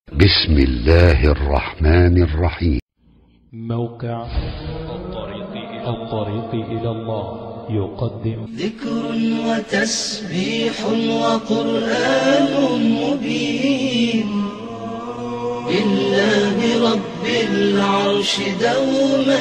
بسم الله الرحمن الرحيم موقع الطريق إلى, الطريق إلى الله يقدم ذكر وتسبيح وقرآن مبين لله رب العرش دوما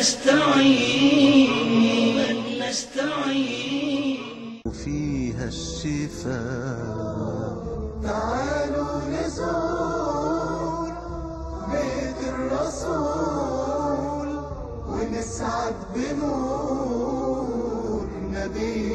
نستعين نستعين فيها الشفاء تعالوا نزور بيت الرسول ونسعد بنور نبي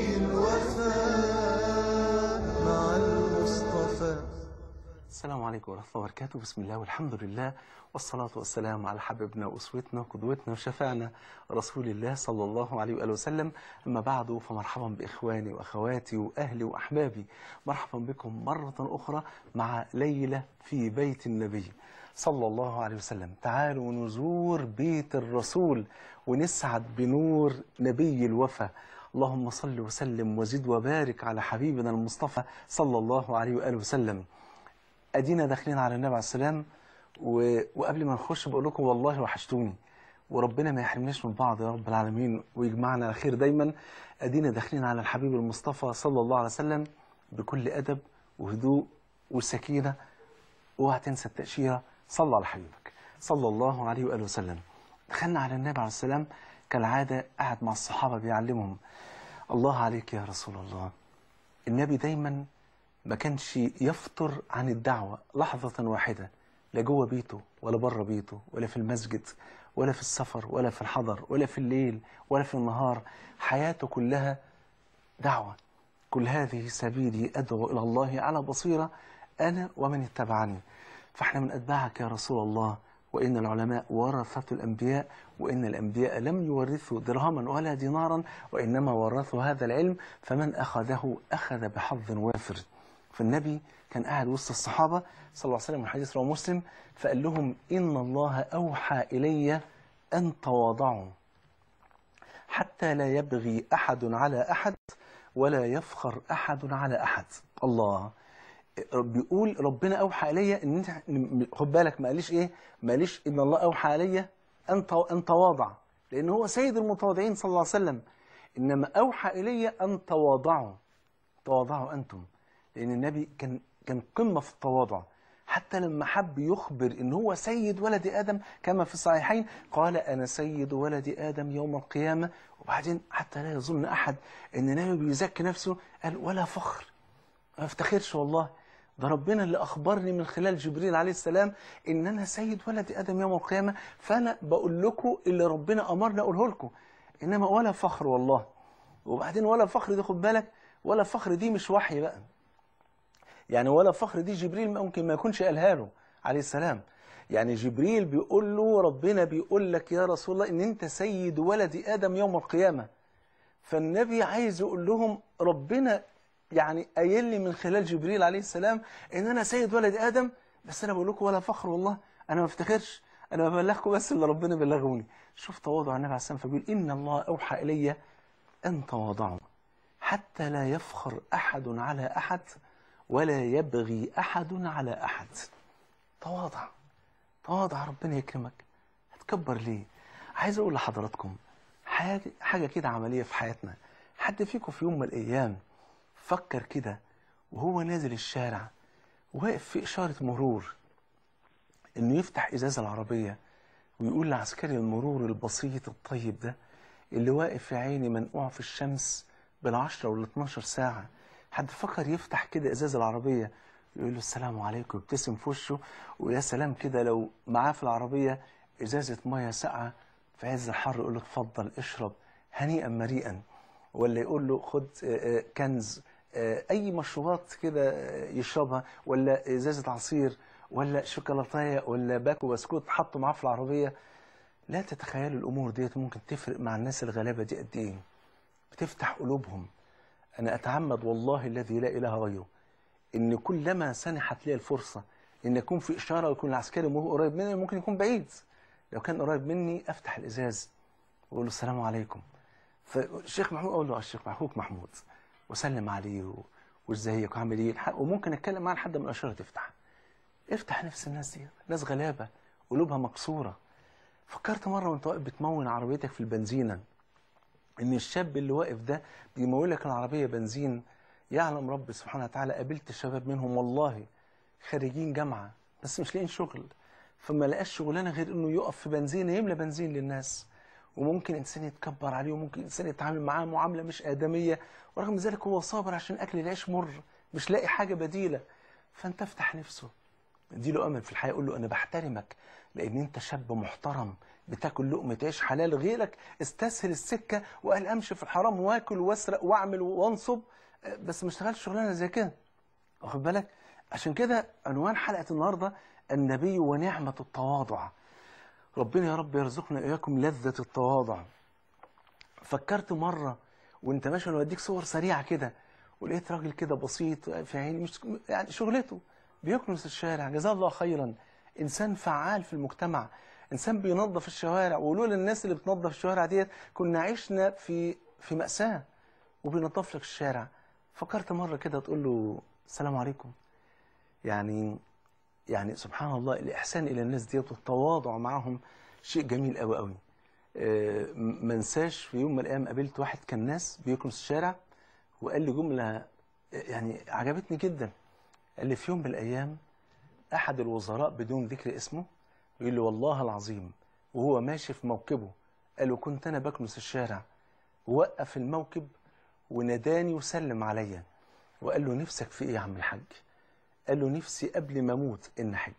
الوفاء مع المصطفى السلام عليكم ورحمة الله وبركاته بسم الله والحمد لله والصلاة والسلام على حبيبنا وأسوتنا وقدوتنا وشفعنا رسول الله صلى الله عليه وآله وسلم أما بعد فمرحبا بإخواني وأخواتي وأهلي وأحبابي مرحبا بكم مرة أخرى مع ليلة في بيت النبي صلى الله عليه وسلم تعالوا نزور بيت الرسول ونسعد بنور نبي الوفا اللهم صل وسلم وزد وبارك على حبيبنا المصطفى صلى الله عليه وآله وسلم ادينا داخلين على النبي عليه السلام و... وقبل ما نخش بقول لكم والله وحشتوني وربنا ما يحرمناش من بعض يا رب العالمين ويجمعنا على خير دايما ادينا داخلين على الحبيب المصطفى صلى الله عليه وسلم بكل ادب وهدوء وسكينه اوعى تنسى التاشيره صلى على حبيبك صلى الله عليه واله وسلم دخلنا على النبي عليه السلام كالعاده قاعد مع الصحابه بيعلمهم الله عليك يا رسول الله النبي دايما ما كانش يفطر عن الدعوة لحظة واحدة لا جوه بيته ولا بره بيته ولا في المسجد ولا في السفر ولا في الحضر ولا في الليل ولا في النهار حياته كلها دعوة كل هذه سبيلي أدعو إلى الله على بصيرة أنا ومن اتبعني فاحنا من أتباعك يا رسول الله وإن العلماء ورثة الأنبياء وإن الأنبياء لم يورثوا درهما ولا دينارا وإنما ورثوا هذا العلم فمن أخذه أخذ بحظ وافر فالنبي كان قاعد وسط الصحابة صلى الله عليه وسلم الحديث رواه مسلم فقال لهم إن الله أوحى إلي أن تواضعوا حتى لا يبغي أحد على أحد ولا يفخر أحد على أحد الله بيقول ربنا أوحى إلي إن انت خد بالك ما قاليش إيه ما قاليش إن الله أوحى إلي أن أن تواضع لأن هو سيد المتواضعين صلى الله عليه وسلم إنما أوحى إلي أن تواضعوا تواضعوا أنتم لأن النبي كان كان قمة في التواضع حتى لما حب يخبر ان هو سيد ولد ادم كما في الصحيحين قال انا سيد ولد ادم يوم القيامه وبعدين حتى لا يظن احد ان النبي بيزكي نفسه قال ولا فخر ما افتخرش والله ده ربنا اللي اخبرني من خلال جبريل عليه السلام ان انا سيد ولد ادم يوم القيامه فانا بقول لكم اللي ربنا امرني اقوله لكم انما ولا فخر والله وبعدين ولا فخر دي خد بالك ولا فخر دي مش وحي بقى يعني ولا فخر دي جبريل ممكن ما يكونش قالها له عليه السلام يعني جبريل بيقول له ربنا بيقول لك يا رسول الله ان انت سيد ولد ادم يوم القيامه فالنبي عايز يقول لهم ربنا يعني قايل لي من خلال جبريل عليه السلام ان انا سيد ولد ادم بس انا بقول لكم ولا فخر والله انا ما افتخرش انا ببلغكم بس اللي ربنا بلغوني شوف تواضع النبي عليه السلام فبيقول ان الله اوحى الي ان تواضعوا حتى لا يفخر احد على احد ولا يبغي أحد على أحد تواضع تواضع ربنا يكرمك هتكبر ليه عايز أقول لحضراتكم حاجة, حاجة كده عملية في حياتنا حد فيكم في يوم من الأيام فكر كده وهو نازل الشارع واقف في إشارة مرور إنه يفتح إزاز العربية ويقول لعسكري المرور البسيط الطيب ده اللي واقف يا عيني منقوع في الشمس بالعشرة وال 12 ساعة حد فكر يفتح كده ازاز العربيه يقول له السلام عليكم يبتسم في وشه ويا سلام كده لو معاه في العربيه ازازه ميه ساقعه في عز الحر يقول له اتفضل اشرب هنيئا مريئا ولا يقول له خد كنز اي مشروبات كده يشربها ولا ازازه عصير ولا شوكولاتايه ولا باكو بسكوت حطه معاه في العربيه لا تتخيلوا الامور ديت ممكن تفرق مع الناس الغلابه دي قد ايه بتفتح قلوبهم أنا أتعمد والله الذي لا إله غيره إن كلما سنحت لي الفرصة إن يكون في إشارة ويكون العسكري وهو قريب مني ممكن يكون بعيد لو كان قريب مني أفتح الإزاز وأقول له السلام عليكم فالشيخ محمود أقول له الشيخ أخوك محمود وسلم عليه وإزيك وعامل إيه وممكن أتكلم معاه لحد ما الإشارة تفتح افتح نفس الناس دي ناس غلابه قلوبها مكسوره فكرت مره وانت واقف بتمون عربيتك في البنزينه ان الشاب اللي واقف ده بيمول لك العربيه بنزين يعلم رب سبحانه وتعالى قابلت شباب منهم والله خريجين جامعه بس مش لاقيين شغل فما لقاش شغلانه غير انه يقف في بنزينه يملى بنزين للناس وممكن انسان يتكبر عليه وممكن انسان يتعامل معاه معامله مش ادميه ورغم ذلك هو صابر عشان اكل العيش مر مش لاقي حاجه بديله فانت افتح نفسه اديله امل في الحياه قول له انا بحترمك لان انت شاب محترم بتاكل لقمه عيش حلال غيرك استسهل السكه وقال امشي في الحرام واكل واسرق واعمل وانصب أه، بس ما اشتغلش شغلانه زي كده واخد بالك عشان كده عنوان حلقه النهارده النبي ونعمه التواضع ربنا يا رب يرزقنا اياكم لذه التواضع فكرت مره وانت ماشي وانا بديك صور سريعه كده ولقيت راجل كده بسيط في عيني مش يعني شغلته بيكنس الشارع جزاه الله خيرا انسان فعال في المجتمع انسان بينظف الشوارع ولولا الناس اللي بتنظف الشوارع ديت كنا عشنا في في مأساة وبينظف لك الشارع فكرت مرة كده تقول له السلام عليكم يعني يعني سبحان الله الإحسان إلى الناس ديت والتواضع معهم شيء جميل قوي قوي آه، ما انساش في يوم من الأيام قابلت واحد كان ناس بيكنس الشارع وقال لي جملة يعني عجبتني جدا قال لي في يوم من الأيام أحد الوزراء بدون ذكر اسمه يقول له والله العظيم وهو ماشي في موكبه قال له كنت أنا بكنس الشارع ووقف الموكب وناداني وسلم عليا وقال له نفسك في إيه يا عم الحاج قال له نفسي قبل ما أموت إن حج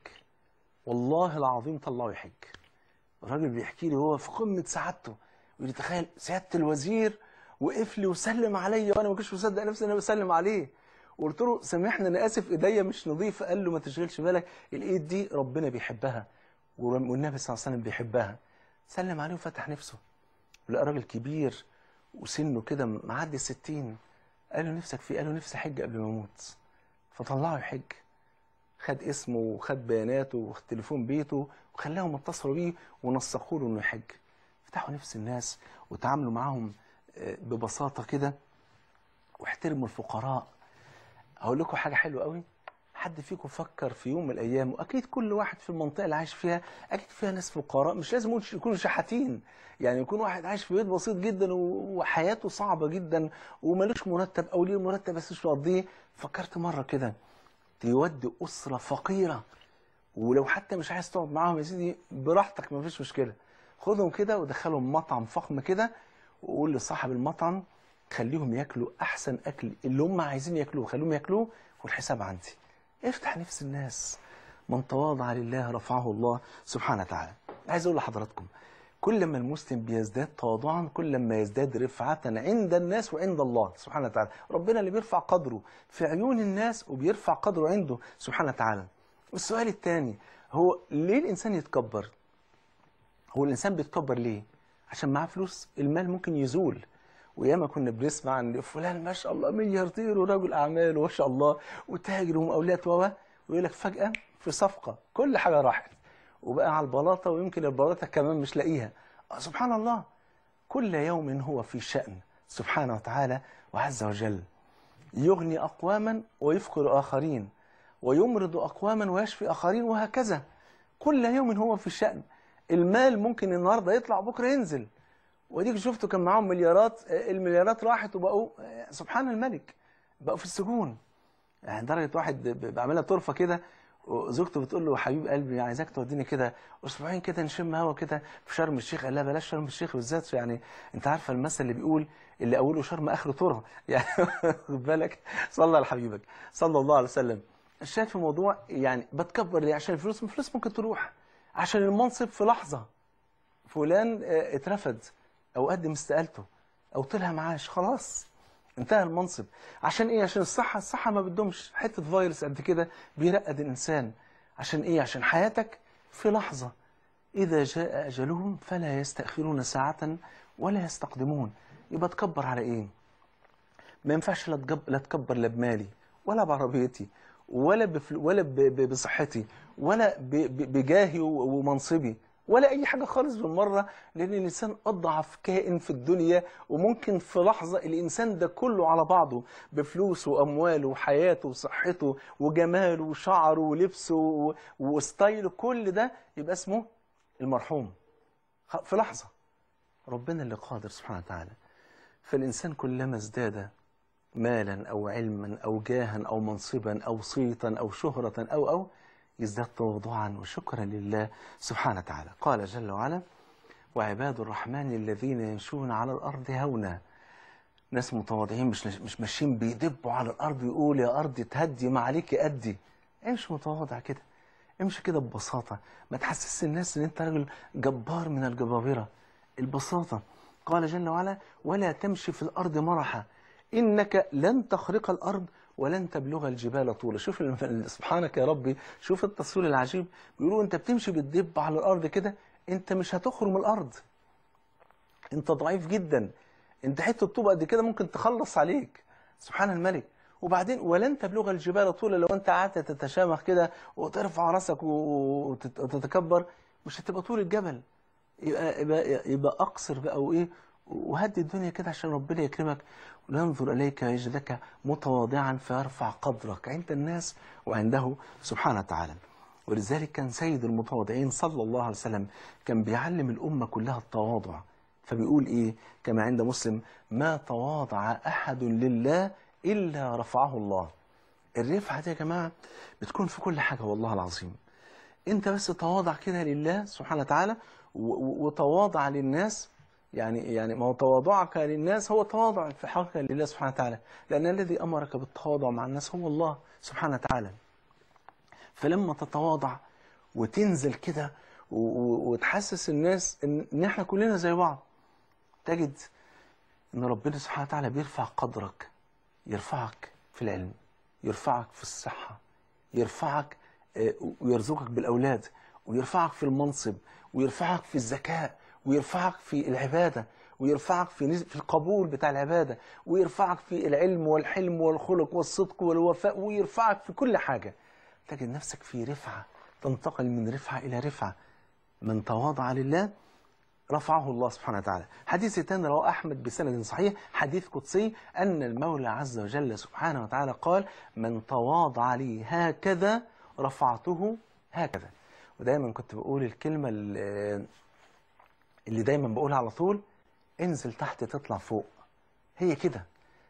والله العظيم طلعه يحج الراجل بيحكي لي هو في قمة سعادته يقول لي تخيل سيادة الوزير وقف لي وسلم عليا وانا ما كنتش مصدق نفسي ان انا بسلم عليه وقلت له سامحني انا اسف ايديا مش نظيفه قال له ما تشغلش بالك الايد دي ربنا بيحبها والنبي صلى الله عليه وسلم بيحبها سلم عليه وفتح نفسه لقى راجل كبير وسنه كده معدي الستين قال له نفسك في إيه؟ قال له نفسي حج قبل ما اموت فطلعه يحج خد اسمه وخد بياناته وخد تليفون بيته وخلاهم اتصلوا بيه ونسقوا له انه يحج فتحوا نفس الناس وتعاملوا معاهم آه، ببساطه كده واحترموا الفقراء هقول لكم حاجه حلوه قوي حد فيكم فكر في يوم من الايام واكيد كل واحد في المنطقه اللي عايش فيها اكيد فيها ناس فقراء مش لازم يكونوا- يكونوا شحاتين يعني يكون واحد عايش في بيت بسيط جدا و- وحياته صعبه جدا ومالوش مرتب او ليه مرتب بس مش مقضيه فكرت مره كده تودي اسره فقيره ولو حتى مش عايز تقعد معاهم يا سيدي براحتك مفيش مشكله خدهم كده ودخلهم مطعم فخم كده وقول لصاحب المطعم خليهم ياكلوا احسن اكل اللي هم عايزين ياكلوه خليهم ياكلوه والحساب عندي افتح نفس الناس من تواضع لله رفعه الله سبحانه وتعالى عايز اقول لحضراتكم كل ما المسلم بيزداد تواضعا كل ما يزداد رفعة عند الناس وعند الله سبحانه وتعالى ربنا اللي بيرفع قدره في عيون الناس وبيرفع قدره عنده سبحانه وتعالى السؤال الثاني هو ليه الإنسان يتكبر هو الإنسان بيتكبر ليه عشان معاه فلوس المال ممكن يزول وياما كنا بنسمع عن فلان ما شاء الله ملياردير ورجل اعمال وما شاء الله وتاجر ومقاولات و ويقول لك فجاه في صفقه كل حاجه راحت وبقى على البلاطه ويمكن البلاطه كمان مش لاقيها آه، سبحان الله كل يوم هو في شأن سبحانه وتعالى وعز وجل يغني أقواما ويفقر آخرين ويمرض أقواما ويشفي آخرين وهكذا كل يوم هو في شأن المال ممكن النهارده يطلع بكره ينزل وديك شفتوا كان معاهم مليارات آه، المليارات راحت وبقوا آه، سبحان الملك بقوا في السجون يعني درجة واحد ب- بعملها طرفة كده وزوجته بتقول له حبيب قلبي عايزاك توديني كده اسبوعين كده نشم هوا كده في شرم الشيخ قال لها بلاش شرم الشيخ بالذات يعني انت عارفه المثل اللي بيقول اللي اوله شرم اخره ترى يعني خد بالك صلى على حبيبك صلى الله عليه وسلم الشاهد في الموضوع يعني بتكبر ليه عشان الفلوس الفلوس ممكن تروح عشان المنصب في لحظه فلان آه، اترفد او قدم استقالته او طلع معاش خلاص انتهى المنصب عشان ايه عشان الصحه الصحه ما بتدومش حته فيروس قد كده بيرقد الانسان عشان ايه عشان حياتك في لحظه اذا جاء اجلهم فلا يستاخرون ساعه ولا يستقدمون يبقى تكبر على ايه ما ينفعش لا تجب... لا تكبر لا بمالي ولا بعربيتي ولا بفل... ولا ب... ب... بصحتي ولا ب... ب... بجاهي و... ومنصبي ولا اي حاجه خالص بالمره لان الانسان اضعف كائن في الدنيا وممكن في لحظه الانسان ده كله على بعضه بفلوسه وامواله وحياته وصحته وجماله وشعره ولبسه و- وستايله كل ده يبقى اسمه المرحوم خ- في لحظه ربنا اللي قادر سبحانه وتعالى فالانسان كلما ازداد مالا او علما او جاها او منصبا او صيتا او شهره او او يزداد تواضعا وشكرا لله سبحانه وتعالى قال جل وعلا وعباد الرحمن الذين يمشون على الارض هونا ناس متواضعين مش مش ماشيين بيدبوا على الارض يقول يا ارض تهدي ما عليك ادي امشي متواضع كده امشي كده ببساطه ما تحسسش الناس ان انت راجل جبار من الجبابره البساطه قال جل وعلا ولا تمشي في الارض مرحا انك لن تخرق الارض ولن تبلغ الجبال طولا شوف الم- سبحانك يا ربي شوف التصوير العجيب بيقولوا انت بتمشي بتدب على الارض كده انت مش هتخرم الارض انت ضعيف جدا انت حته طوب قد كده ممكن تخلص عليك سبحان الملك وبعدين ولن تبلغ الجبال طولا لو انت قعدت تتشامخ كده وترفع راسك و- وتت- وتتكبر مش هتبقى طول الجبل يبقى يبقى, يبقى اقصر بقى وايه وهدي الدنيا كده عشان ربنا يكرمك وينظر اليك يجدك متواضعا فيرفع قدرك عند الناس وعنده سبحانه وتعالى ولذلك كان سيد المتواضعين صلى الله عليه وسلم كان بيعلم الامه كلها التواضع فبيقول ايه كما عند مسلم ما تواضع احد لله الا رفعه الله الرفعه دي يا جماعه بتكون في كل حاجه والله العظيم انت بس تواضع كده لله سبحانه وتعالى و- و- وتواضع للناس يعني يعني ما هو تواضعك للناس هو تواضع في حقك لله سبحانه وتعالى لان الذي امرك بالتواضع مع الناس هو الله سبحانه وتعالى فلما تتواضع وتنزل كده و- و- وتحسس الناس ان إن احنا كلنا زي بعض تجد ان ربنا سبحانه وتعالى بيرفع قدرك يرفعك في العلم يرفعك في الصحة يرفعك آه، ويرزقك بالأولاد ويرفعك في المنصب ويرفعك في الذكاء ويرفعك في العبادة ويرفعك في نز- في القبول بتاع العبادة ويرفعك في العلم والحلم والخلق والصدق والوفاء ويرفعك في كل حاجة تجد نفسك في رفعة تنتقل من رفعة إلى رفعة من تواضع لله رفعه الله سبحانه وتعالى حديث تاني رواه أحمد بسند صحيح حديث قدسي أن المولى عز وجل سبحانه وتعالى قال من تواضع لي هكذا رفعته هكذا ودايما كنت بقول الكلمة اللي اللي دايما بقولها على طول انزل تحت تطلع فوق هي كده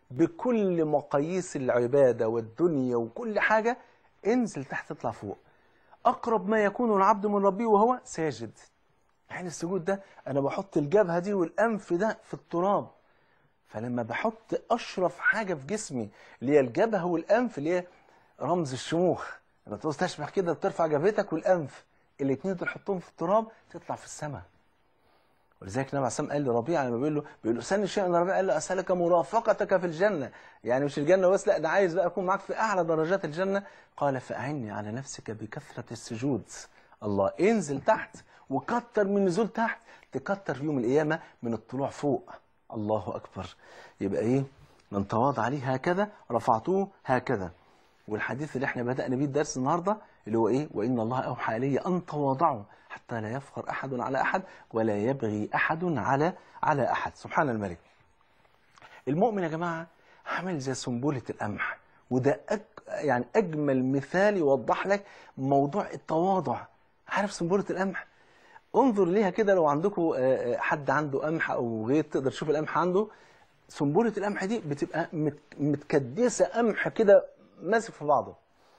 بكل مقاييس العبادة والدنيا وكل حاجة انزل تحت تطلع فوق أقرب ما يكون العبد من ربه وهو ساجد يعني السجود ده أنا بحط الجبهة دي والأنف ده في التراب فلما بحط أشرف حاجة في جسمي اللي هي الجبهة والأنف اللي هي رمز الشموخ لما تعوز تشبح كده بترفع جبهتك والأنف الاتنين دول تحطهم في التراب تطلع في السماء ولذلك النبي عليه الصلاه والسلام قال لربيعه لما بيقول له بيقول له سن شيئا ربيعه قال له اسالك مرافقتك في الجنه يعني مش الجنه بس لا ده عايز بقى اكون معاك في اعلى درجات الجنه قال فاعني على نفسك بكثره السجود الله انزل تحت وكتر من نزول تحت تكتر في يوم القيامه من الطلوع فوق الله اكبر يبقى ايه من تواضع لي هكذا رفعته هكذا والحديث اللي احنا بدأنا بيه الدرس النهارده اللي هو ايه وان الله اوحى الي ان تواضعوا حتى لا يفخر احد على احد ولا يبغي احد على على احد سبحان الملك المؤمن يا جماعه عامل زي سنبله القمح وده أج... يعني اجمل مثال يوضح لك موضوع التواضع عارف سنبله القمح انظر ليها كده لو عندكم آه، آه، حد عنده قمح او غيط تقدر تشوف القمح عنده سنبله القمح دي بتبقى مت- متكدسه قمح كده ماسك في بعضه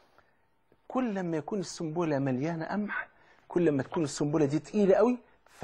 كل لما يكون السنبله مليانه قمح كل ما تكون السنبله دي تقيله قوي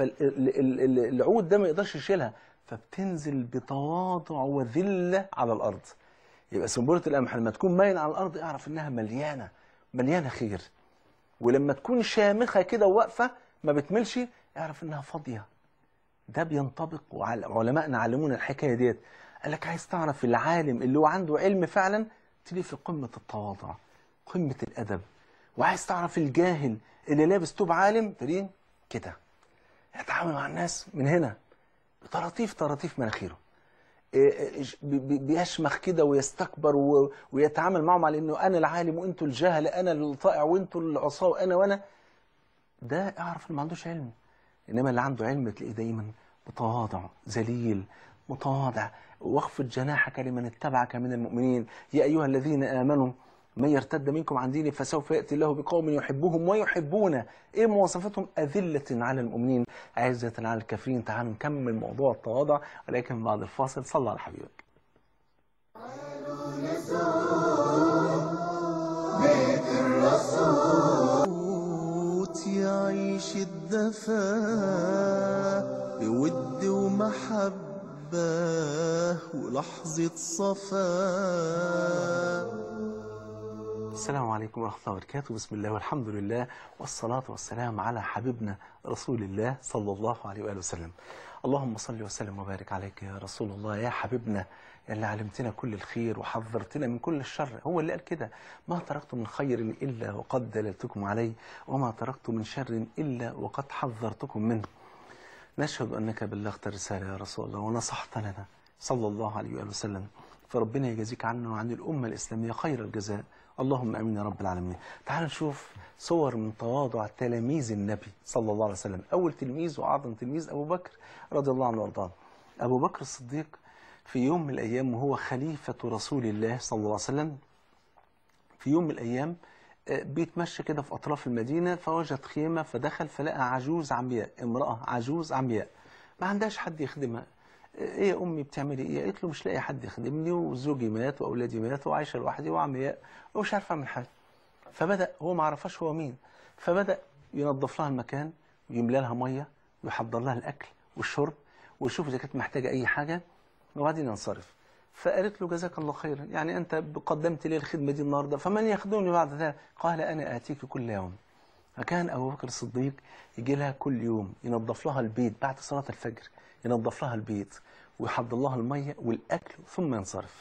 فالعود ده ما يقدرش يشيلها فبتنزل بتواضع وذله على الارض يبقى سنبله القمح لما تكون مايله على الارض اعرف انها مليانه مليانه خير ولما تكون شامخه كده وواقفه ما بتملش اعرف انها فاضيه ده بينطبق وعلمائنا علمونا الحكايه ديت قال لك عايز تعرف العالم اللي هو عنده علم فعلا تلاقيه في قمه التواضع قمه الادب وعايز تعرف الجاهل اللي لابس توب عالم تلاقيه كده يتعامل مع الناس من هنا بطراطيف طراطيف مناخيره إيه إيه بي- بي- بيشمخ كده ويستكبر و- ويتعامل معهم على انه انا العالم وانتوا الجهل انا الطائع وانتوا العصاه وانا وانا ده اعرف انه ما عندوش علم إنما اللي عنده علم تلاقيه دايما متواضع ذليل متواضع واخفض جناحك لمن اتبعك من المؤمنين يا أيها الذين آمنوا من يرتد منكم عن دينه فسوف يأتي الله بقوم يحبهم ويحبون إيه مواصفتهم أذلة على المؤمنين عزة على الكافرين تعالوا نكمل موضوع التواضع ولكن بعد الفاصل صلى على حبيبك بيت الرسول يعيش الدفا بود ومحبة ولحظة صفا السلام عليكم ورحمة الله وبركاته بسم الله والحمد لله والصلاة والسلام على حبيبنا رسول الله صلى الله عليه وآله وسلم اللهم صل وسلم وبارك عليك يا رسول الله يا حبيبنا يا اللي علمتنا كل الخير وحذرتنا من كل الشر هو اللي قال كده ما تركت من خير إلا وقد دللتكم عليه وما تركت من شر إلا وقد حذرتكم منه نشهد أنك بلغت الرسالة يا رسول الله ونصحت لنا صلى الله عليه وآله وسلم فربنا يجازيك عنا وعن الأمة الإسلامية خير الجزاء اللهم امين يا رب العالمين تعال نشوف صور من تواضع تلاميذ النبي صلى الله عليه وسلم اول تلميذ واعظم تلميذ ابو بكر رضي الله عنه وارضاه ابو بكر الصديق في يوم من الايام وهو خليفه رسول الله صلى الله عليه وسلم في يوم من الايام آه، بيتمشى كده في اطراف المدينه فوجد خيمه فدخل فلقى عجوز عمياء امراه عجوز عمياء ما عندهاش حد يخدمها ايه يا امي بتعملي ايه قالت له مش لاقي حد يخدمني وزوجي مات واولادي ماتوا وعايشه لوحدي وعمياء ومش عارفه اعمل حاجه فبدا هو ما عرفش هو مين فبدا ينظف لها المكان ويملى لها ميه ويحضر لها الاكل والشرب ويشوف اذا كانت محتاجه اي حاجه وبعدين ينصرف فقالت له جزاك الله خيرا يعني انت قدمت لي الخدمه دي النهارده فمن يخدمني بعد ذلك قال انا اتيك كل يوم فكان ابو بكر الصديق يجي لها كل يوم ينظف لها البيت بعد صلاه الفجر ينظف لها البيت ويحضر لها الميه والاكل ثم ينصرف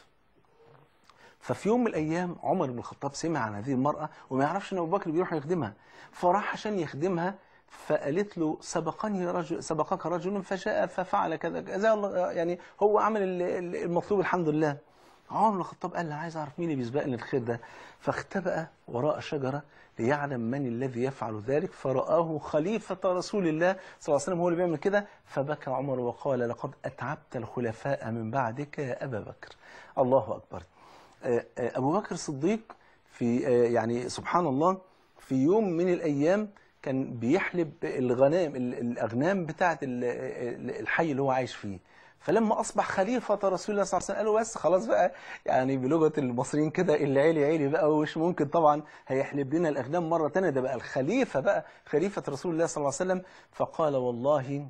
ففي يوم من الايام عمر بن الخطاب سمع عن هذه المراه وما يعرفش ان ابو بكر بيروح يخدمها فراح عشان يخدمها فقالت له سبقني رجل سبقك رجل فجاء ففعل كذا كذا الله يعني هو عمل ال- ال- المطلوب الحمد لله عمر بن الخطاب قال له عايز اعرف مين اللي بيسبقني الخير ده فاختبأ وراء شجره ليعلم من الذي يفعل ذلك فرآه خليفة رسول الله صلى الله عليه وسلم هو اللي بيعمل كده فبكى عمر وقال لقد أتعبت الخلفاء من بعدك يا أبا بكر الله أكبر آه، آه، أبو بكر الصديق في آه، يعني سبحان الله في يوم من الأيام كان بيحلب الغنام ال- الأغنام بتاعة ال- ال- الحي اللي هو عايش فيه فلما أصبح خليفة رسول الله صلى الله عليه وسلم قالوا بس خلاص بقى يعني بلغة المصريين كده اللي عيلي عيلي بقى ومش ممكن طبعا هيحلب لنا الأغنام مرة تانية ده بقى الخليفة بقى خليفة رسول الله صلى الله عليه وسلم فقال والله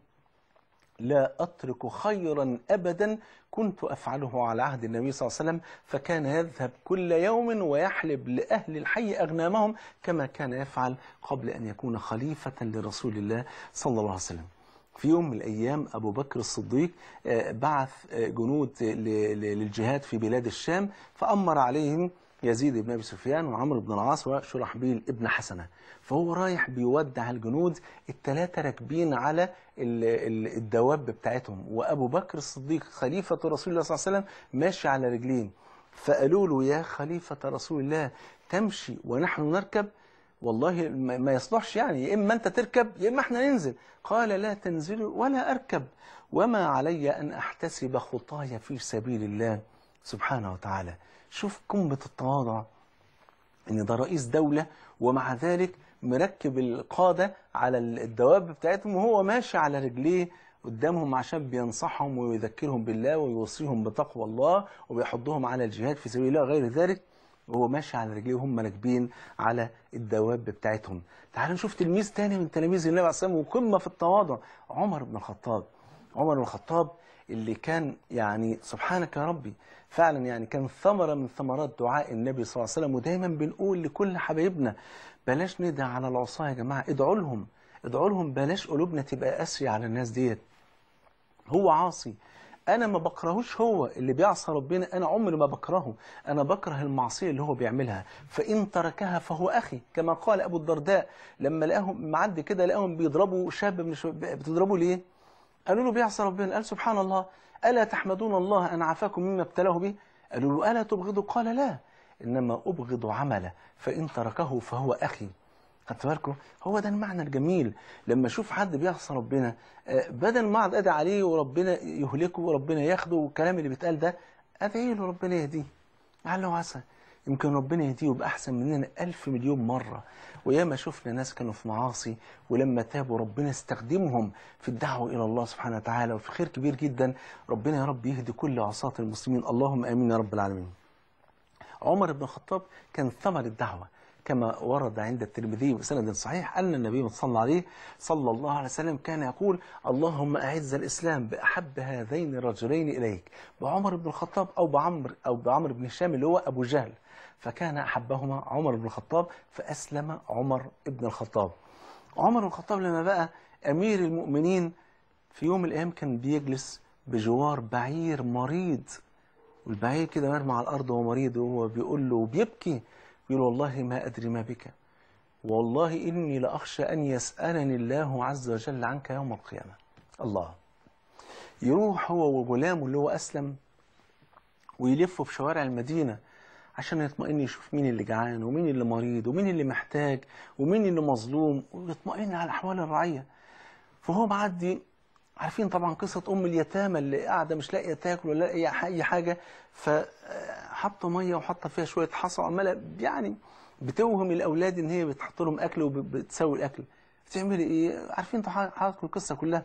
لا أترك خيرا أبدا كنت أفعله على عهد النبي صلى الله عليه وسلم فكان يذهب كل يوم ويحلب لأهل الحي أغنامهم كما كان يفعل قبل أن يكون خليفة لرسول الله صلى الله عليه وسلم في يوم من الأيام أبو بكر الصديق آه، بعث آه، جنود ل- ل- للجهاد في بلاد الشام فأمر عليهم يزيد بن أبي سفيان وعمرو بن العاص وشرحبيل ابن حسنة فهو رايح بيودع الجنود الثلاثة راكبين على ال- ال- الدواب بتاعتهم وأبو بكر الصديق خليفة رسول الله صلى الله عليه وسلم ماشي على رجلين فقالوا له يا خليفة رسول الله تمشي ونحن نركب والله ما ما يصلحش يعني يا إما أنت تركب يا إما إحنا ننزل قال لا تنزلوا ولا أركب وما علي أن أحتسب خطاي في سبيل الله سبحانه وتعالى شوف قمة التواضع ان ده رئيس دولة ومع ذلك مركب القادة على الدواب بتاعتهم وهو ماشي على رجليه قدامهم عشان بينصحهم ويذكرهم بالله ويوصيهم بتقوى الله وبيحضهم على الجهاد في سبيل الله غير ذلك وهو ماشي على رجليه وهم راكبين على الدواب بتاعتهم تعالوا نشوف تلميذ تاني من تلاميذ النبي عليه الصلاه والسلام وقمه في التواضع عمر بن الخطاب عمر بن الخطاب اللي كان يعني سبحانك يا ربي فعلا يعني كان ثمرة من ثمرات دعاء النبي صلى الله عليه وسلم ودايما بنقول لكل حبايبنا بلاش ندعي على العصاة يا جماعة ادعوا لهم ادعوا لهم بلاش قلوبنا تبقى قاسية على الناس ديت هو عاصي انا ما بكرهوش هو اللي بيعصى ربنا انا عمري ما بكرهه انا بكره المعصيه اللي هو بيعملها فان تركها فهو اخي كما قال ابو الدرداء لما لقاهم معدي كده لقاهم بيضربوا شاب من الشباب بتضربوا ليه قالوا له بيعصى ربنا قال سبحان الله الا تحمدون الله ان عافاكم مما ابتلاه به قالوا له الا تبغضوا قال لا انما ابغض عمله فان تركه فهو اخي خدت بالكم هو ده المعنى الجميل لما اشوف حد بيعصى ربنا آه، بدل ما اقعد ادعي عليه وربنا يهلكه وربنا ياخده والكلام اللي بيتقال ده ادعي له ربنا يهديه لعله عسى يمكن ربنا يهديه يبقى احسن مننا ألف مليون مره وياما شفنا ناس كانوا في معاصي ولما تابوا ربنا استخدمهم في الدعوه الى الله سبحانه وتعالى وفي خير كبير جدا ربنا يا رب يهدي كل عصاة المسلمين اللهم امين يا رب العالمين عمر بن الخطاب كان ثمر الدعوة كما ورد عند الترمذي بسند صحيح أن النبي صلى الله عليه صلى الله عليه وسلم كان يقول اللهم أعز الإسلام بأحب هذين الرجلين إليك بعمر بن الخطاب أو بعمر أو بعمر بن هشام اللي هو أبو جهل فكان أحبهما عمر بن الخطاب فأسلم عمر بن الخطاب عمر بن الخطاب لما بقى أمير المؤمنين في يوم من الأيام كان بيجلس بجوار بعير مريض والبعير كده مرمى على الأرض وهو مريض وهو بيقول له وبيبكي يقول والله ما أدري ما بك والله إني لأخشى أن يسألني الله عز وجل عنك يوم القيامة الله يروح هو وغلامه اللي هو أسلم ويلفوا في شوارع المدينة عشان يطمئن يشوف مين اللي جعان ومين اللي مريض ومين اللي محتاج ومين اللي مظلوم ويطمئن على أحوال الرعية فهو معدي عارفين طبعا قصة أم اليتامى اللي قاعدة مش لاقية تاكل ولا لاقية أي حاجة فحاطة مية وحاطة فيها شوية حصى وعمالة يعني بتوهم الأولاد إن هي بتحط لهم أكل وبتسوي الأكل بتعملي إيه؟ عارفين طبعا حضراتكم القصة كلها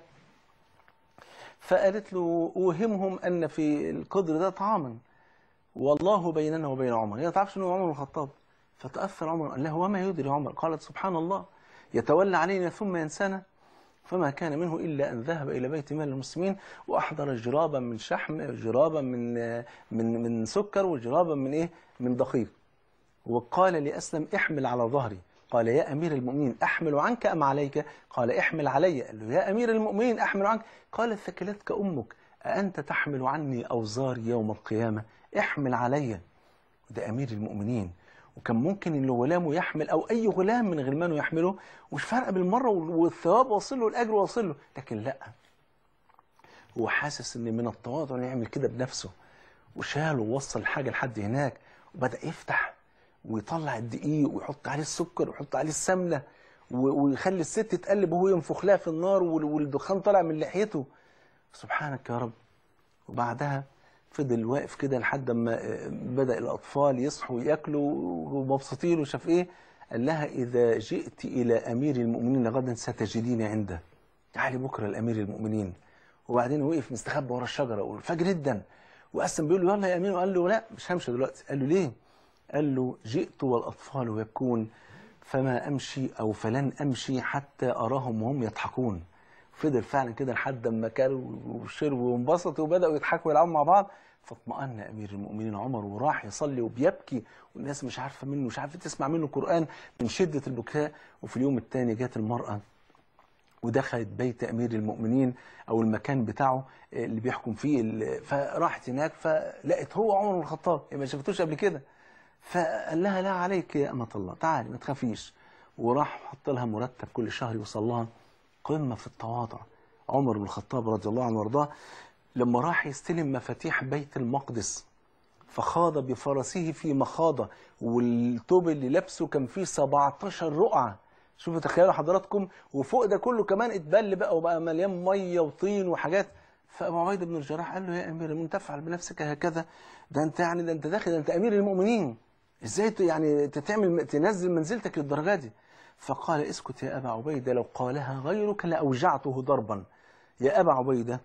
فقالت له أوهمهم أن في القدر ده طعاما والله بيننا وبين عمر هي ما تعرفش انه عمر بن الخطاب فتأثر عمر قال له وما يدري عمر قالت سبحان الله يتولى علينا ثم ينسانا فما كان منه إلا أن ذهب إلى بيت مال المسلمين وأحضر جرابا من شحم جرابا من من من سكر وجرابا من إيه من دقيق وقال لأسلم احمل على ظهري قال يا أمير المؤمنين أحمل عنك أم عليك قال احمل علي قال له يا أمير المؤمنين أحمل عنك قال ثكلتك أمك أأنت تحمل عني أوزاري يوم القيامة احمل علي ده أمير المؤمنين وكان ممكن ان غلامه يحمل او اي غلام من غلمانه يحمله ومش فارقه بالمره والثواب واصل له الاجر واصل له لكن لا هو حاسس ان من التواضع انه يعمل كده بنفسه وشاله ووصل الحاجه لحد هناك وبدا يفتح ويطلع الدقيق ويحط عليه السكر ويحط عليه السمنه و- ويخلي الست تقلب وهو ينفخ لها في النار وال- والدخان طالع من لحيته سبحانك يا رب وبعدها فضل واقف كده لحد ما آه، بدأ الأطفال يصحوا ياكلوا ومبسوطين وشاف إيه قال لها إذا جئت إلى أمير المؤمنين غدا ستجديني عنده تعالي بكرة لأمير المؤمنين وبعدين وقف مستخبى ورا الشجرة والفجر جدا وقسم بيقول له يلا يا أمير وقال له لا مش همشي دلوقتي قال له ليه قال له جئت والأطفال يبكون فما أمشي أو فلن أمشي حتى أراهم وهم يضحكون فضل فعلا كده لحد ما كلوا وشربوا وانبسطوا وبداوا يضحكوا ويلعبوا مع بعض فاطمأن امير المؤمنين عمر وراح يصلي وبيبكي والناس مش عارفه منه مش عارفه تسمع منه قران من شده البكاء وفي اليوم الثاني جت المراه ودخلت بيت امير المؤمنين او المكان بتاعه اللي بيحكم فيه ال- فراحت هناك فلقت هو عمر بن الخطاب هي ما شافتوش قبل كده فقال لها لا عليك يا امه الله تعالي ما تخافيش وراح حط لها مرتب كل شهر يوصل لها قمه في التواضع عمر بن الخطاب رضي الله عنه وارضاه لما راح يستلم مفاتيح بيت المقدس فخاض بفرسه في مخاضة والثوب اللي لابسه كان فيه 17 رقعة شوفوا تخيلوا حضراتكم وفوق ده كله كمان اتبل بقى وبقى مليان ميه وطين وحاجات فابو عبيده بن الجراح قال له يا امير المؤمنين تفعل بنفسك هكذا ده انت يعني ده انت داخل ده انت امير المؤمنين ازاي ت- يعني تعمل تنزل منزلتك للدرجه دي فقال اسكت يا ابا عبيده لو قالها غيرك لاوجعته ضربا يا ابا عبيده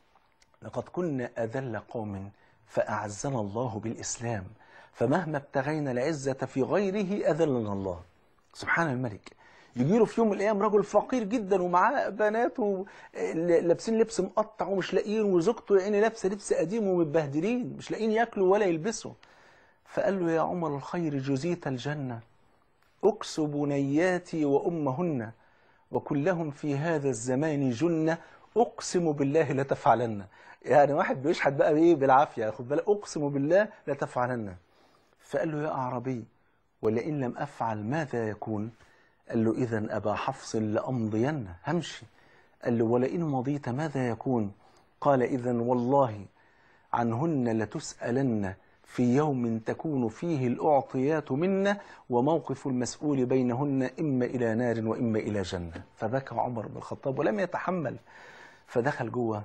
لقد كنا أذل قوم فأعزنا الله بالإسلام فمهما ابتغينا العزة في غيره أذلنا الله سبحان الملك يجي له في يوم من الأيام رجل فقير جدا ومعاه بناته ل- لابسين لبس مقطع ومش لاقيين وزوجته يعني لابسة لبس قديم ومتبهدلين مش لاقيين ياكلوا ولا يلبسوا فقال له يا عمر الخير جزيت الجنة أكس بنياتي وأمهن وكلهم في هذا الزمان جنة أقسم بالله لتفعلن يعني واحد بيشحت بقى إيه بالعافية خد بالك أقسم بالله لتفعلن فقال له يا أعربي ولئن لم أفعل ماذا يكون قال له إذا أبا حفص لأمضين همشي قال له ولئن مضيت ماذا يكون قال إذا والله عنهن لتسألن في يوم تكون فيه الأعطيات منا وموقف المسؤول بينهن إما إلى نار وإما إلى جنة فبكى عمر بن الخطاب ولم يتحمل فدخل جوه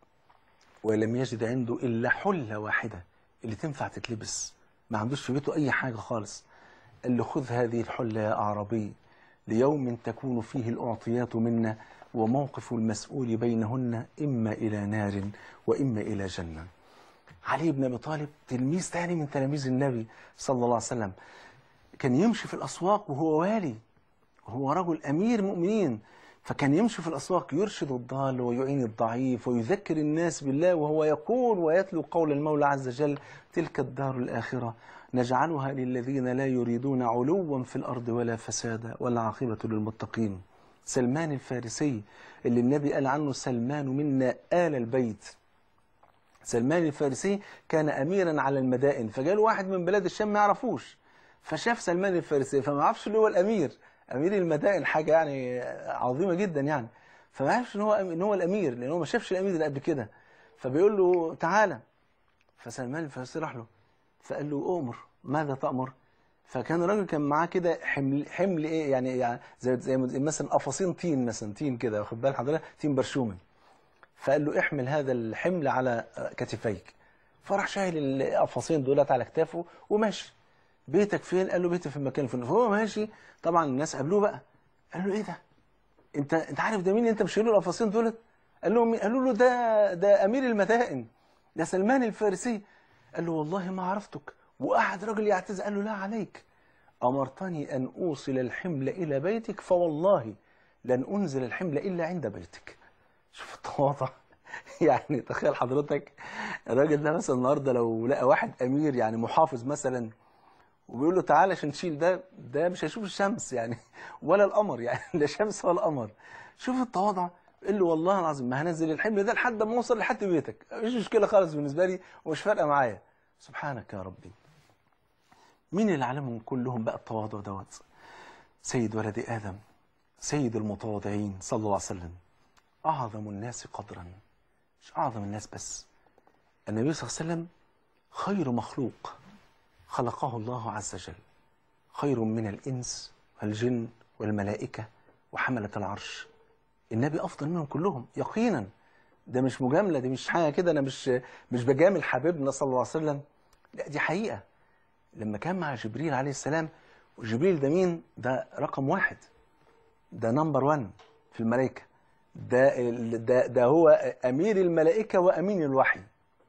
ولم يجد عنده إلا حلة واحدة اللي تنفع تتلبس ما عندوش في بيته أي حاجة خالص قال له خذ هذه الحلة يا أعرابي ليوم تكون فيه الأعطيات منا وموقف المسؤول بينهن إما إلى نار وإما إلى جنة علي بن أبي طالب تلميذ تاني من تلاميذ النبي صلى الله عليه وسلم كان يمشي في الأسواق وهو والي هو رجل أمير مؤمنين فكان يمشي في الأسواق يرشد الضال ويعين الضعيف ويذكر الناس بالله وهو يقول ويتلو قول المولى عز وجل تلك الدار الآخرة نجعلها للذين لا يريدون علوا في الأرض ولا فسادا والعاقبة للمتقين سلمان الفارسي اللي النبي قال عنه سلمان منا آل البيت سلمان الفارسي كان أميرا على المدائن فجاله واحد من بلاد الشام ما يعرفوش فشاف سلمان الفارسي فما عرفش اللي هو الأمير أمير المدائن حاجة يعني عظيمة جدا يعني فما عرفش إن هو إن هو الأمير لأن هو ما شافش الأمير اللي قبل كده فبيقول له تعالى فسلمان الفارسي راح له فقال له أؤمر ماذا تأمر فكان الراجل كان معاه كده حمل حمل ايه يعني, يعني زي زي مثلا قفصين طين مثلا طين كده واخد بال حضرتك طين برشومه فقال له احمل هذا الحمل على كتفيك فراح شايل القفصين دولت على كتافه وماشي بيتك فين قال له بيتي في المكان الفلاني فهو ماشي طبعا الناس قابلوه بقى قال له ايه ده انت انت عارف ده مين انت مش شايله القفصين دولت قال له مين؟ قالوا له ده ده امير المدائن ده سلمان الفارسي قال له والله ما عرفتك وقعد راجل يعتذر قال له لا عليك أمرتني أن أوصل الحمل إلى بيتك فوالله لن أنزل الحمل إلا عند بيتك شوف التواضع يعني تخيل حضرتك الراجل ده مثلا النهارده لو لقى واحد أمير يعني محافظ مثلا وبيقول له تعالى عشان نشيل ده ده مش هيشوف الشمس يعني ولا القمر يعني لا شمس ولا قمر شوف التواضع قال له والله العظيم ما هنزل الحمل ده لحد ما اوصل لحد بيتك مفيش مشكله خالص بالنسبه لي ومش فارقه معايا سبحانك يا ربي مين اللي علمهم كلهم بقى التواضع دوت سيد ولد آدم سيد المتواضعين صلى الله عليه وسلم أعظم الناس قدرا مش أعظم الناس بس النبي صلى الله عليه وسلم خير مخلوق خلقه الله عز وجل خير من الإنس والجن والملائكة وحملة العرش النبي أفضل منهم كلهم يقينا ده مش مجاملة دي مش حاجة كده أنا مش مش بجامل حبيبنا صلى الله عليه وسلم لا دي حقيقة لما كان مع جبريل عليه السلام وجبريل ده مين؟ ده رقم واحد ده نمبر 1 في الملائكة ده ده ده هو أمير الملائكة وأمين الوحي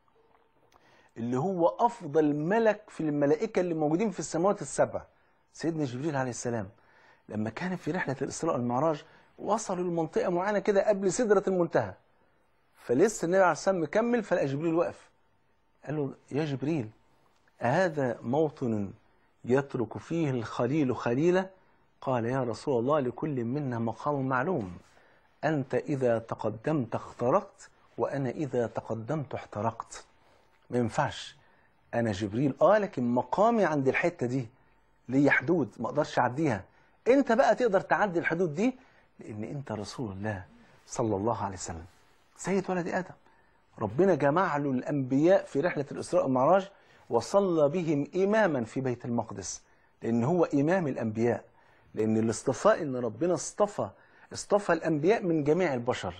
اللي هو أفضل ملك في الملائكة اللي موجودين في السماوات السبع سيدنا جبريل عليه السلام لما كان في رحلة الإسراء والمعراج وصلوا لمنطقة معينة كده قبل سدرة المنتهى فلسه النبي عليه السلام مكمل فلقى جبريل واقف قال له يا جبريل أهذا موطن يترك فيه الخليل خليله قال يا رسول الله لكل منا مقام معلوم أنت إذا تقدمت اخترقت وأنا إذا تقدمت احترقت ما ينفعش أنا جبريل آه لكن مقامي عند الحتة دي ليا حدود ما أقدرش أعديها أنت بقى تقدر تعدي الحدود دي لأن أنت رسول الله صلى الله عليه وسلم سيد ولد آدم ربنا جمع له الأنبياء في رحلة الإسراء والمعراج وصلى بهم إماما في بيت المقدس لأن هو إمام الأنبياء لأن الاصطفاء إن ربنا اصطفى اصطفى الأنبياء من جميع البشر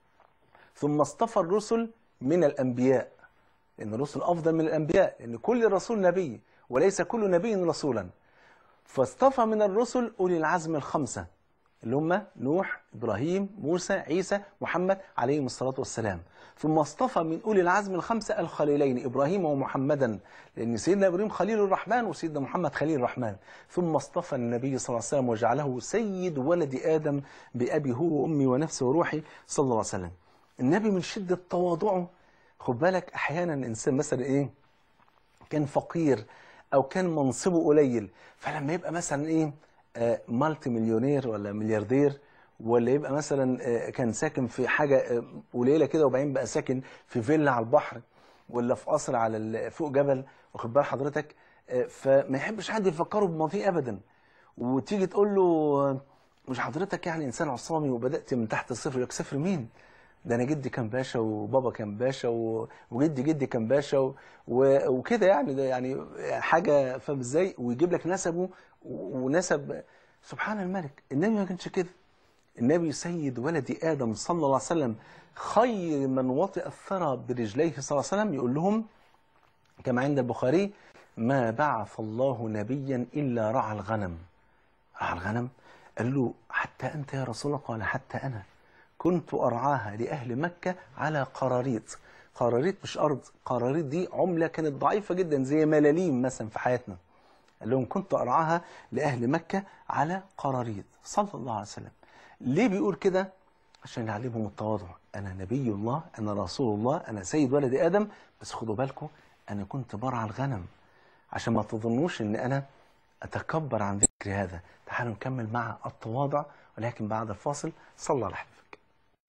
ثم اصطفى الرسل من الأنبياء لأن الرسل أفضل من الأنبياء لأن كل رسول نبي وليس كل نبي رسولا فاصطفى من الرسل أولي العزم الخمسة اللي هم نوح إبراهيم موسى عيسى محمد عليهم الصلاة والسلام ثم اصطفى من أولي العزم الخمسة الخليلين إبراهيم ومحمدا لأن سيدنا إبراهيم خليل الرحمن وسيدنا محمد خليل الرحمن ثم اصطفى النبي صلى الله عليه وسلم وجعله سيد ولد آدم بأبي هو وأمي ونفسي وروحي صلى الله عليه وسلم النبي من شدة تواضعه خد بالك أحيانا إنسان مثلا إيه كان فقير أو كان منصبه قليل فلما يبقى مثلا إيه آه مالتي مليونير ولا ملياردير ولا يبقى مثلا آه كان ساكن في حاجة آه قليلة كده وبعدين بقى ساكن في فيلا على البحر ولا في قصر على فوق جبل واخد بال حضرتك فما يحبش حد يفكره بماضيه أبدا وتيجي تقول له مش حضرتك يعني إنسان عصامي وبدأت من تحت الصفر يقول لك صفر مين؟ ده انا جدي كان باشا وبابا كان باشا و... وجدي جدي كان باشا و... و... وكده يعني ده يعني حاجه فاهم ازاي ويجيب لك نسبه و... ونسب سبحان الملك النبي ما كانش كده النبي سيد ولد ادم صلى الله عليه وسلم خير من وطئ الثرى برجليه صلى الله عليه وسلم يقول لهم كما عند البخاري ما بعث الله نبيا الا رعى الغنم رعى الغنم قال له حتى انت يا رسول الله قال حتى انا كنت ارعاها لاهل مكه على قراريط قراريط مش ارض قراريط دي عمله كانت ضعيفه جدا زي ملاليم مثلا في حياتنا قال لهم كنت ارعاها لاهل مكه على قراريط صلى الله عليه وسلم ليه بيقول كده عشان يعلمهم التواضع انا نبي الله انا رسول الله انا سيد ولد ادم بس خدوا بالكم انا كنت برعى الغنم عشان ما تظنوش ان انا اتكبر عن ذكر هذا تعالوا نكمل مع التواضع ولكن بعد الفاصل صلى على حبيبك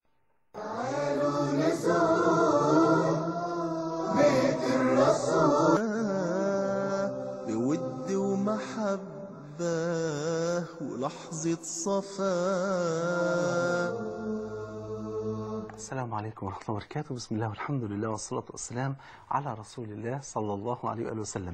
بود ومحبة ولحظة صفاء السلام عليكم ورحمة الله وبركاته بسم الله والحمد لله والصلاة والسلام على رسول الله صلى الله عليه وآله وسلم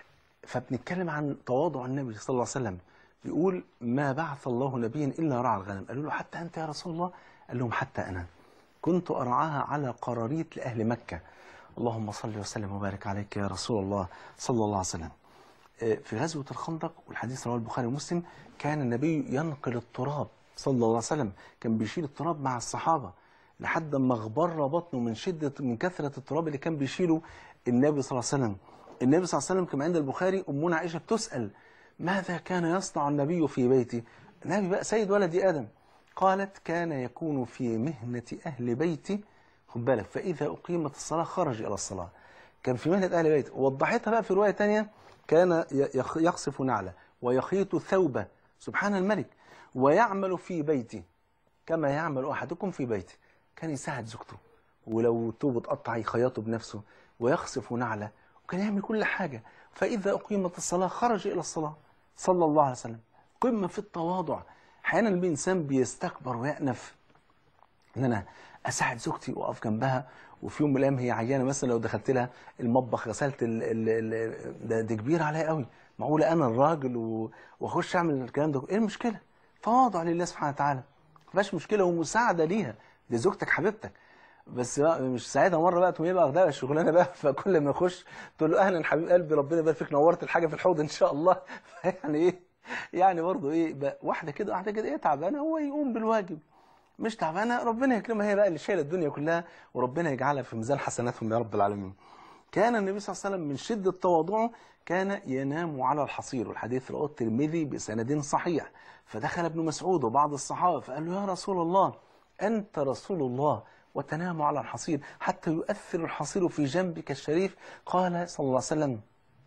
فبنتكلم عن تواضع النبي صلى الله عليه وسلم بيقول ما بعث الله نبيا إلا رعى الغنم قالوا له حتى أنت يا رسول الله قال لهم حتى أنا كنت أرعاها على قراريط لأهل مكة اللهم صل وسلم وبارك عليك يا رسول الله صلى الله عليه وسلم في غزوة الخندق والحديث رواه البخاري ومسلم كان النبي ينقل التراب صلى الله عليه وسلم كان بيشيل التراب مع الصحابة لحد ما اغبر بطنه من شدة من كثرة التراب اللي كان بيشيله النبي صلى الله عليه وسلم النبي صلى الله عليه وسلم كما عند البخاري أمنا عائشة بتسأل ماذا كان يصنع النبي في بيتي النبي بقى سيد ولد آدم قالت كان يكون في مهنة أهل بيتي خد بالك فإذا أقيمت الصلاة خرج إلى الصلاة كان في مهنة أهل بيته ووضحتها بقى في رواية تانية كان يخ- يقصف نعلة ويخيط ثوبه سبحان الملك ويعمل في بيتي كما يعمل أحدكم في بيته كان يساعد زوجته ولو توبه اتقطع يخيطه بنفسه ويخصف نعله وكان يعمل كل حاجة فإذا أقيمت الصلاة خرج إلى الصلاة صلى الله عليه وسلم قمة في التواضع أحيانا الإنسان بيستكبر ويأنف ان انا اساعد زوجتي واقف جنبها وفي يوم من الايام هي عيانه مثلا لو دخلت لها المطبخ غسلت ال ال ال ده, ده كبير عليا قوي معقوله انا الراجل و- واخش اعمل الكلام ده ايه المشكله؟ تواضع لله سبحانه وتعالى مفيش مشكله ومساعده ليها دي زوجتك حبيبتك بس بقى مش ساعتها مره بقى تقوم هي بقى واخدها الشغلانه بقى فكل ما يخش تقول له اهلا حبيب قلبي ربنا يبارك فيك نورت الحاجه في الحوض ان شاء الله يعني ايه يعني برضه ايه بقى واحده كده واحده كده ايه تعبانه هو يقوم بالواجب مش تعبانه ربنا يكرمها هي بقى اللي شايله الدنيا كلها وربنا يجعلها في ميزان حسناتهم يا رب العالمين. كان النبي صلى الله عليه وسلم من شده تواضعه كان ينام على الحصير والحديث رواه الترمذي بسند صحيح فدخل ابن مسعود وبعض الصحابه فقال له يا رسول الله انت رسول الله وتنام على الحصير حتى يؤثر الحصير في جنبك الشريف قال صلى الله عليه وسلم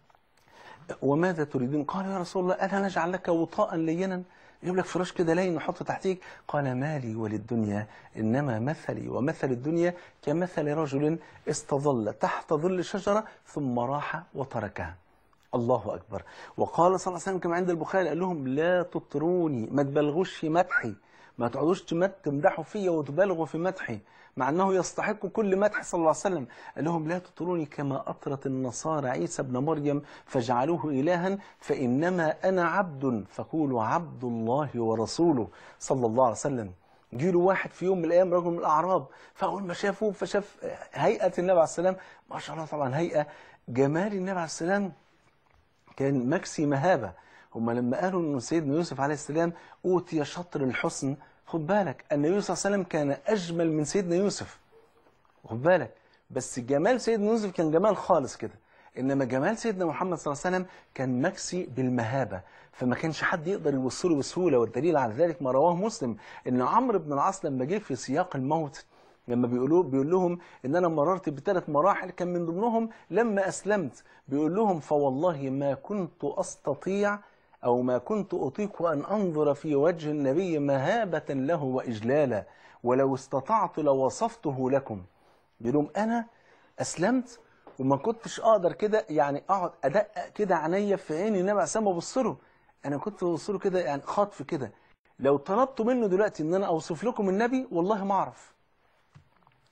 وماذا تريدون قال يا رسول الله ألا نجعل لك وطاء لينا يجيب لك فراش كده لين نحطه تحتيك قال مالي وللدنيا إنما مثلي ومثل الدنيا كمثل رجل استظل تحت ظل شجرة ثم راح وتركها الله أكبر وقال صلى الله عليه وسلم كما عند البخاري قال لهم لا تطروني ما تبالغوش في مدحي ما تقعدوش تمت- تمدحوا فيا وتبالغوا في مدحي مع أنه يستحق كل مدح صلى الله عليه وسلم قال لهم لا تطروني كما أطرت النصارى عيسى ابن مريم فجعلوه إلها فإنما أنا عبد فقولوا عبد الله ورسوله صلى الله عليه وسلم جيله واحد في يوم من الايام رجل من الاعراب فاول ما شافوه فشاف هيئه النبي عليه السلام ما شاء الله طبعا هيئه جمال النبي عليه السلام كان مكسي مهابة هم لما قالوا أن سيدنا يوسف عليه السلام أوتي شطر الحسن خد بالك النبي صلى الله عليه وسلم كان أجمل من سيدنا يوسف خد بالك بس جمال سيدنا يوسف كان جمال خالص كده انما جمال سيدنا محمد صلى الله عليه وسلم كان مكسي بالمهابه فما كانش حد يقدر يوصله بسهوله والدليل على ذلك ما رواه مسلم ان عمرو بن العاص لما جه في سياق الموت لما بيقولوا بيقول لهم ان انا مررت بثلاث مراحل كان من ضمنهم لما اسلمت بيقول لهم فوالله ما كنت استطيع او ما كنت اطيق ان انظر في وجه النبي مهابه له واجلالا ولو استطعت لوصفته لكم بيقول لهم انا اسلمت وما كنتش اقدر كده يعني اقعد ادقق كده عينيا في عين النبي عليه السلام وابص له انا كنت ببص له كده يعني خاطف كده لو طلبت منه دلوقتي ان انا اوصف لكم النبي والله ما اعرف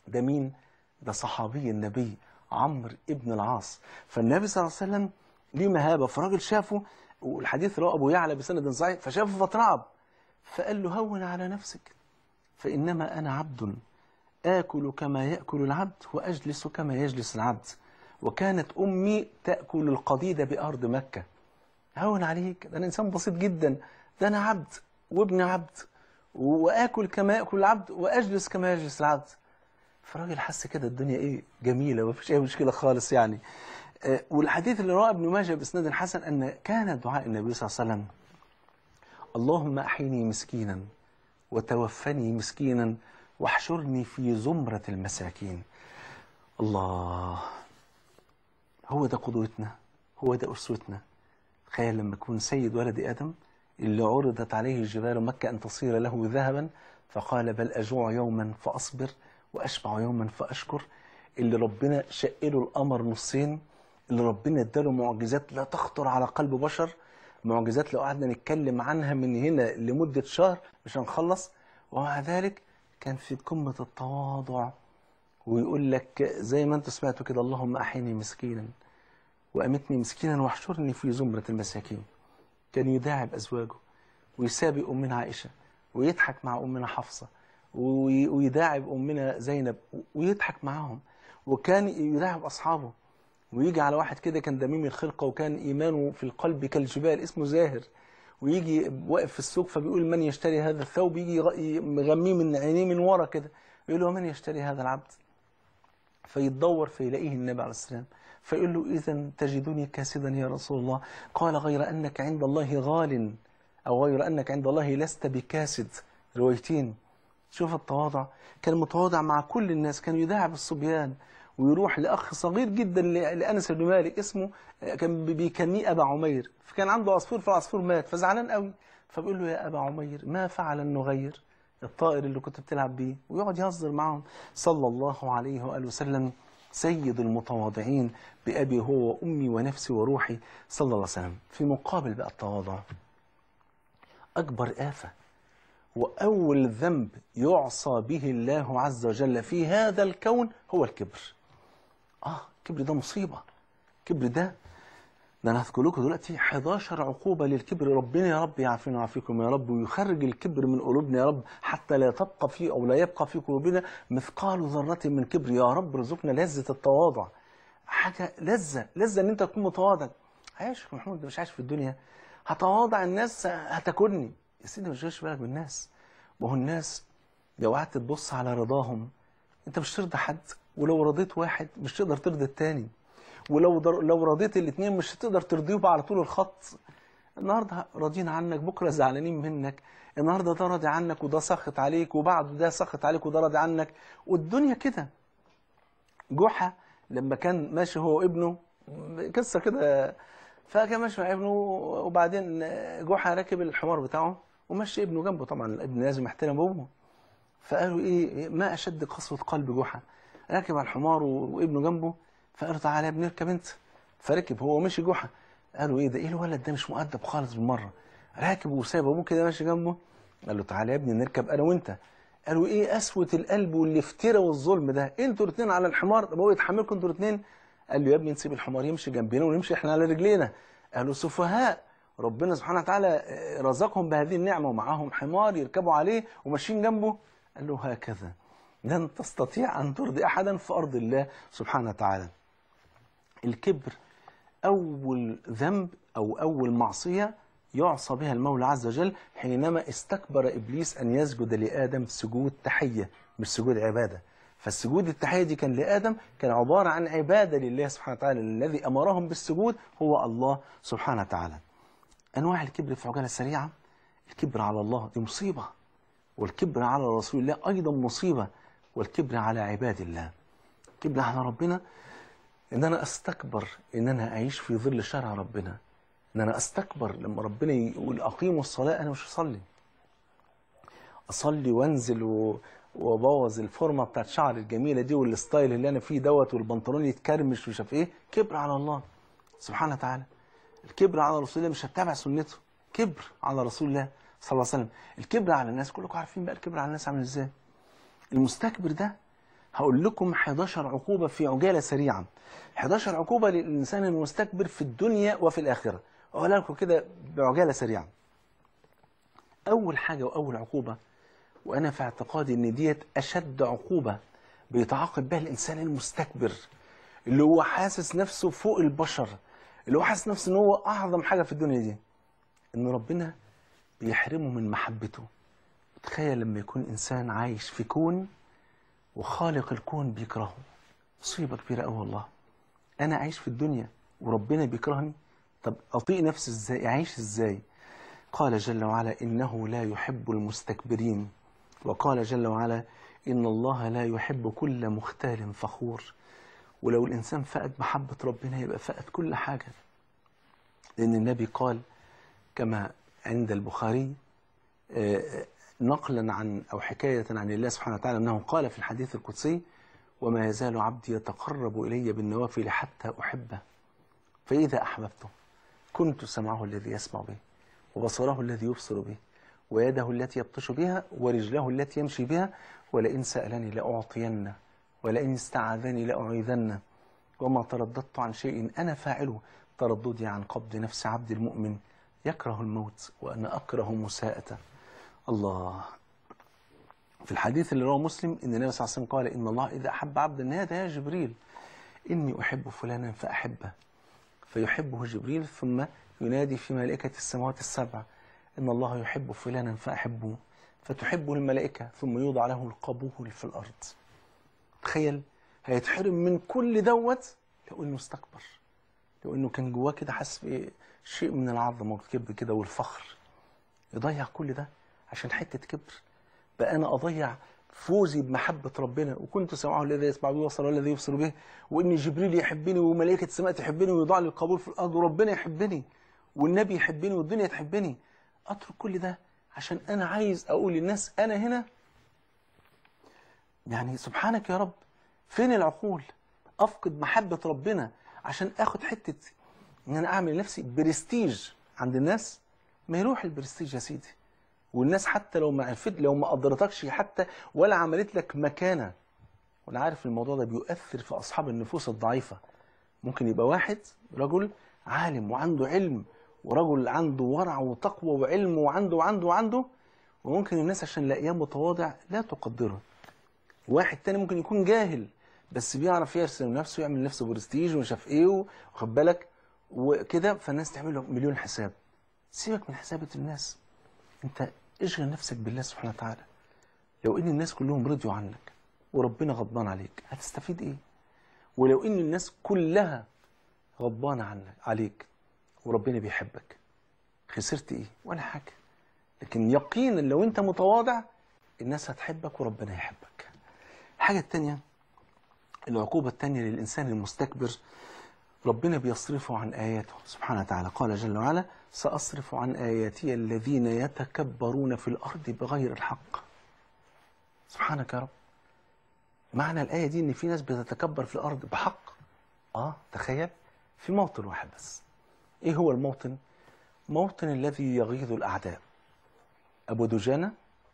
ده مين ده صحابي النبي عمرو ابن العاص فالنبي صلى الله عليه وسلم ليه مهابه فراجل شافه والحديث رواه ابو يعلى بسند صحيح فشافه فترعب فقال له هون على نفسك فانما انا عبد آكل كما يأكل العبد وأجلس كما يجلس العبد وكانت أمي تأكل القضيد بأرض مكة هون عليك ده أنا إنسان بسيط جدا ده أنا عبد وابن عبد وآكل كما يأكل العبد وأجلس كما يجلس العبد فالراجل حس كده الدنيا إيه جميلة ومفيش أي مشكلة خالص يعني آه، والحديث اللي رواه ابن ماجه بإسناد حسن أن كان دعاء النبي صلى الله عليه وسلم اللهم أحيني مسكينا وتوفني مسكينا واحشرني في زمرة المساكين الله هو ده قدوتنا هو ده أسوتنا تخيل لما يكون سيد ولد آدم اللي عرضت عليه جبال مكة أن تصير له ذهبا فقال بل أجوع يوما فأصبر وأشبع يوما فأشكر اللي ربنا شقله القمر نصين اللي ربنا اداله معجزات لا تخطر على قلب بشر معجزات لو قعدنا نتكلم عنها من هنا لمدة شهر مش هنخلص ومع ذلك كان في قمة التواضع ويقول لك زي ما انتم سمعتوا كده اللهم أحيني مسكينا وأمتني مسكينا واحشرني في زمرة المساكين كان يداعب أزواجه ويسابق أمنا عائشة ويضحك مع أمنا حفصة وي- ويداعب أمنا زينب ويضحك معاهم وكان يداعب أصحابه ويجي على واحد كده كان دميم الخلقة وكان إيمانه في القلب كالجبال اسمه زاهر ويجي واقف في السوق فبيقول من يشتري هذا الثوب يجي يغ- مغميه من عينيه من ورا كده يقول له من يشتري هذا العبد فيتدور فيلاقيه النبي عليه السلام فيقول له إذا تجدني كاسدا يا رسول الله قال غير أنك عند الله غال أو غير أنك عند الله لست بكاسد روايتين شوف التواضع كان متواضع مع كل الناس كان يداعب الصبيان ويروح لأخ صغير جدا ل- لأنس بن مالك اسمه آه، كان بي- بيكنيه أبا عمير فكان عنده عصفور فالعصفور مات فزعلان قوي فبيقول له يا أبا عمير ما فعل النغير الطائر اللي كنت بتلعب بيه ويقعد يهزر معهم صلى الله عليه وآله وسلم سيد المتواضعين بأبي هو وأمي ونفسي وروحي صلى الله عليه وسلم في مقابل بقى التواضع أكبر آفة وأول ذنب يعصى به الله عز وجل في هذا الكون هو الكبر آه الكبر ده مصيبة الكبر ده ده انا هذكر لكم دلوقتي 11 عقوبه للكبر ربنا يا رب يعافينا ويعافيكم يا رب ويخرج الكبر من قلوبنا يا رب حتى لا تبقى في او لا يبقى في قلوبنا مثقال ذره من كبر يا رب ارزقنا لذه التواضع حاجه لذه لذه ان انت تكون متواضع عايش يا محمود ده مش عايش في الدنيا هتواضع الناس هتاكلني يا سيدي مش جايش بالك بالناس ما هو الناس لو قعدت تبص على رضاهم انت مش ترضى حد ولو رضيت واحد مش تقدر ترضي التاني ولو در... لو رضيت الاثنين مش هتقدر ترضيهم على طول الخط النهارده راضيين عنك بكره زعلانين منك النهارده ده راضي عنك وده سخط عليك وبعده ده سخط عليك وده راضي عنك والدنيا كده جحا لما كان ماشي هو وابنه قصه كده فكان ماشي مع ابنه وبعدين جحا راكب الحمار بتاعه ومشي ابنه جنبه طبعا الابن لازم يحترم ابوه فقالوا ايه ما اشد قسوه قلب جحا راكب على الحمار وابنه جنبه فقالوا تعالى يا ابني اركب انت فركب هو مشي جحا قالوا ايه ده ايه الولد ده مش مؤدب خالص بالمره راكب وسايب ابوه كده ماشي جنبه قال له تعالى يا ابني نركب انا وانت قالوا ايه قسوه القلب والافتراء والظلم ده انتوا الاثنين على الحمار طب هو يتحملكم انتوا الاثنين قال له يا ابني نسيب الحمار يمشي جنبنا ونمشي احنا على رجلينا قالوا سفهاء ربنا سبحانه وتعالى رزقهم بهذه النعمه ومعاهم حمار يركبوا عليه وماشيين جنبه قال له هكذا لن تستطيع ان ترضي احدا في ارض الله سبحانه وتعالى الكبر أول ذنب أو أول معصية يعصى بها المولى عز وجل حينما استكبر إبليس أن يسجد لآدم سجود تحية مش سجود عبادة فالسجود التحية دي كان لآدم كان عبارة عن عبادة لله سبحانه وتعالى الذي أمرهم بالسجود هو الله سبحانه وتعالى أنواع الكبر في عجالة سريعة الكبر على الله دي مصيبة والكبر على رسول الله أيضا مصيبة والكبر على عباد الله الكبر على ربنا ان انا استكبر ان انا اعيش في ظل شرع ربنا ان انا استكبر لما ربنا يقول اقيموا الصلاه انا مش هصلي اصلي وانزل و... وابوظ الفورمه بتاعت شعري الجميله دي والستايل اللي انا فيه دوت والبنطلون يتكرمش ومش عارف ايه كبر على الله سبحانه وتعالى الكبر على رسول الله مش هتابع سنته كبر على رسول الله صلى الله عليه وسلم الكبر على الناس كلكم عارفين بقى الكبر على الناس عامل ازاي المستكبر ده هقول لكم 11 عقوبة في عجالة سريعة 11 عقوبة للإنسان المستكبر في الدنيا وفي الآخرة أقول لكم كده بعجالة سريعة أول حاجة وأول عقوبة وأنا في اعتقادي إن ديت أشد عقوبة بيتعاقب بها الإنسان المستكبر اللي هو حاسس نفسه فوق البشر اللي هو حاسس نفسه إن هو أعظم حاجة في الدنيا دي إن ربنا بيحرمه من محبته تخيل لما يكون إنسان عايش في كون وخالق الكون بيكرهه مصيبة كبيرة أوي والله أنا عايش في الدنيا وربنا بيكرهني طب أطيق نفسي إزاي أعيش إزاي قال جل وعلا إنه لا يحب المستكبرين وقال جل وعلا إن الله لا يحب كل مختال فخور ولو الإنسان فقد محبة ربنا يبقى فقد كل حاجة لأن النبي قال كما عند البخاري آه، نقلا عن أو حكاية عن الله سبحانه وتعالى أنه قال في الحديث القدسي وما يزال عبدي يتقرب إلي بالنوافل حتى أحبه فإذا أحببته كنت سمعه الذي يسمع به وبصره الذي يبصر به ويده التي يبطش بها ورجله التي يمشي بها ولئن سألني لأعطينه ولئن استعاذني لأعيذنه وما ترددت عن شيء أنا فاعله ترددي عن قبض نفس عبد المؤمن يكره الموت وأنا أكره مساءته الله في الحديث اللي رواه مسلم ان النبي صلى الله عليه وسلم قال ان الله اذا احب عبدا نادى يا جبريل اني احب فلانا فاحبه فيحبه جبريل ثم ينادي في ملائكه السماوات السبع ان الله يحب فلانا فاحبه فتحبه الملائكه ثم يوضع له القبول في الارض تخيل هيتحرم من كل دوت لو انه استكبر لو انه كان جواه كده حاسس بايه شيء من العظمه والكبر كده والفخر يضيع كل ده عشان حته كبر بقى انا اضيع فوزي بمحبه ربنا وكنت سمعه الذي يسمع به وبصره الذي يبصر به وان جبريل يحبني وملائكه السماء تحبني ويضع لي القبول في الارض وربنا يحبني والنبي يحبني والدنيا تحبني اترك كل ده عشان انا عايز اقول للناس انا هنا يعني سبحانك يا رب فين العقول افقد محبه ربنا عشان اخد حته ان انا اعمل لنفسي برستيج عند الناس ما يروح البرستيج يا سيدي والناس حتى لو ما عرفت لو ما قدرتكش حتى ولا عملت لك مكانه وانا عارف الموضوع ده بيؤثر في اصحاب النفوس الضعيفه ممكن يبقى واحد رجل عالم وعنده علم ورجل عنده ورع وتقوى وعلم وعنده وعنده وعنده وممكن الناس عشان لاقياه متواضع لا تقدره واحد تاني ممكن يكون جاهل بس بيعرف يرسم نفسه يعمل نفسه برستيج ومش عارف ايه واخد بالك وكده فالناس تعمل له مليون حساب سيبك من حسابة الناس انت اشغل نفسك بالله سبحانه وتعالى لو ان الناس كلهم رضيوا عنك وربنا غضبان عليك هتستفيد ايه ولو ان الناس كلها غضبانه عنك عليك وربنا بيحبك خسرت ايه ولا حاجه لكن يقينا لو انت متواضع الناس هتحبك وربنا يحبك الحاجه الثانيه العقوبه الثانيه للانسان المستكبر ربنا بيصرفه عن آياته سبحانه وتعالى قال جل وعلا سأصرف عن آياتي الذين يتكبرون في الأرض بغير الحق سبحانك يا رب معنى الآية دي إن في ناس بتتكبر في الأرض بحق آه تخيل في موطن واحد بس إيه هو الموطن؟ موطن الذي يغيظ الأعداء أبو دجانة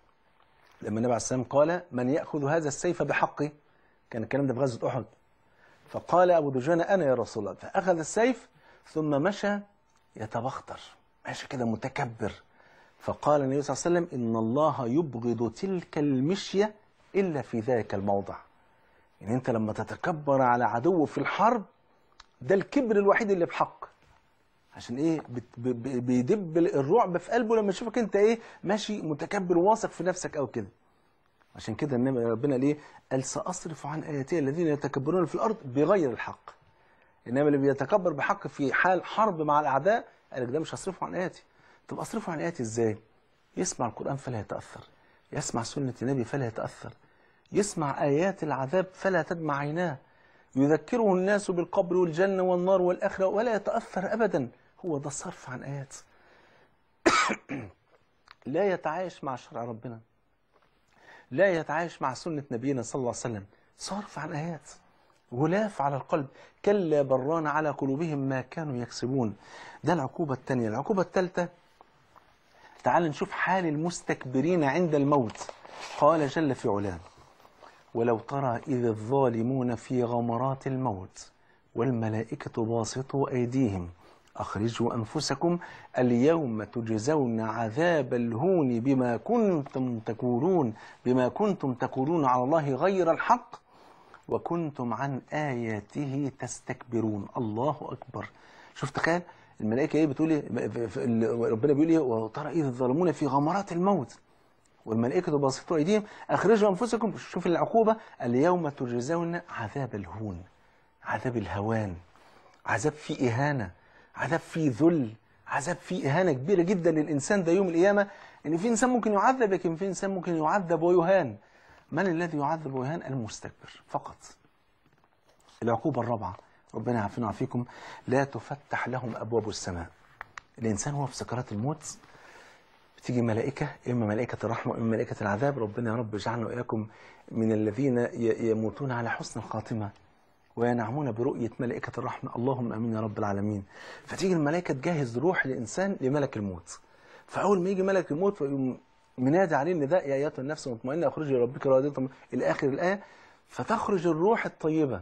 لما النبي عليه السلام قال من يأخذ هذا السيف بحقه كان الكلام ده في غزوة أحد فقال أبو دجانة أنا يا رسول الله فأخذ السيف ثم مشى يتبختر ماشي كده متكبر فقال النبي صلى الله عليه وسلم إن الله يبغض تلك المشية إلا في ذلك الموضع يعني أنت لما تتكبر على عدو في الحرب ده الكبر الوحيد اللي بحق عشان ايه بت- ب- ب- بيدب الرعب في قلبه لما يشوفك انت ايه ماشي متكبر واثق في نفسك او كده عشان كده النبي ربنا ليه قال سأصرف عن آياتي الذين يتكبرون في الأرض بغير الحق إنما اللي بيتكبر بحق في حال حرب مع الأعداء قال لك ده مش هصرفه عن آياتي طب أصرفه عن آياتي إزاي يسمع القرآن فلا يتأثر يسمع سنة النبي فلا يتأثر يسمع آيات العذاب فلا تدمع عيناه يذكره الناس بالقبر والجنة والنار والآخرة ولا يتأثر أبدا هو ده الصرف عن آيات لا يتعايش مع شرع ربنا لا يتعايش مع سنة نبينا صلى الله عليه وسلم صرف عن آيات غلاف على القلب كلا بران على قلوبهم ما كانوا يكسبون ده العقوبة الثانية العقوبة الثالثة تعال نشوف حال المستكبرين عند الموت قال جل في علاه ولو ترى إذ الظالمون في غمرات الموت والملائكة باسطوا أيديهم أخرجوا أنفسكم اليوم تجزون عذاب الهون بما كنتم تقولون بما كنتم تقولون على الله غير الحق وكنتم عن آياته تستكبرون الله أكبر شوف تخيل الملائكة إيه بتقول إيه ف- ف- ال- ربنا بيقول إيه وترى إذ الظالمون في غمرات الموت والملائكة باسطوا أيديهم أخرجوا أنفسكم شوف العقوبة اليوم تجزون عذاب الهون عذاب الهوان عذاب فيه إهانة عذاب فيه ذل عذاب فيه إهانة كبيرة جدا للإنسان ده يوم القيامة إن في إنسان ممكن يعذب لكن في إنسان ممكن يعذب ويهان من الذي يعذب ويهان المستكبر فقط العقوبة الرابعة ربنا يعافينا ويعافيكم لا تفتح لهم أبواب السماء الإنسان هو في سكرات الموت بتيجي ملائكة إما ملائكة الرحمة وإما ملائكة العذاب ربنا يا رب اجعلنا وإياكم من الذين ي- يموتون على حسن الخاتمة وينعمون برؤية ملائكة الرحمة اللهم أمين يا رب العالمين فتيجي الملائكة تجهز روح الإنسان لملك الموت فأول ما يجي ملك الموت فيقوم منادي عليه النداء يا أيتها النفس المطمئنة اخرجي لربك راضية مرضية إلى آخر الآية فتخرج الروح الطيبة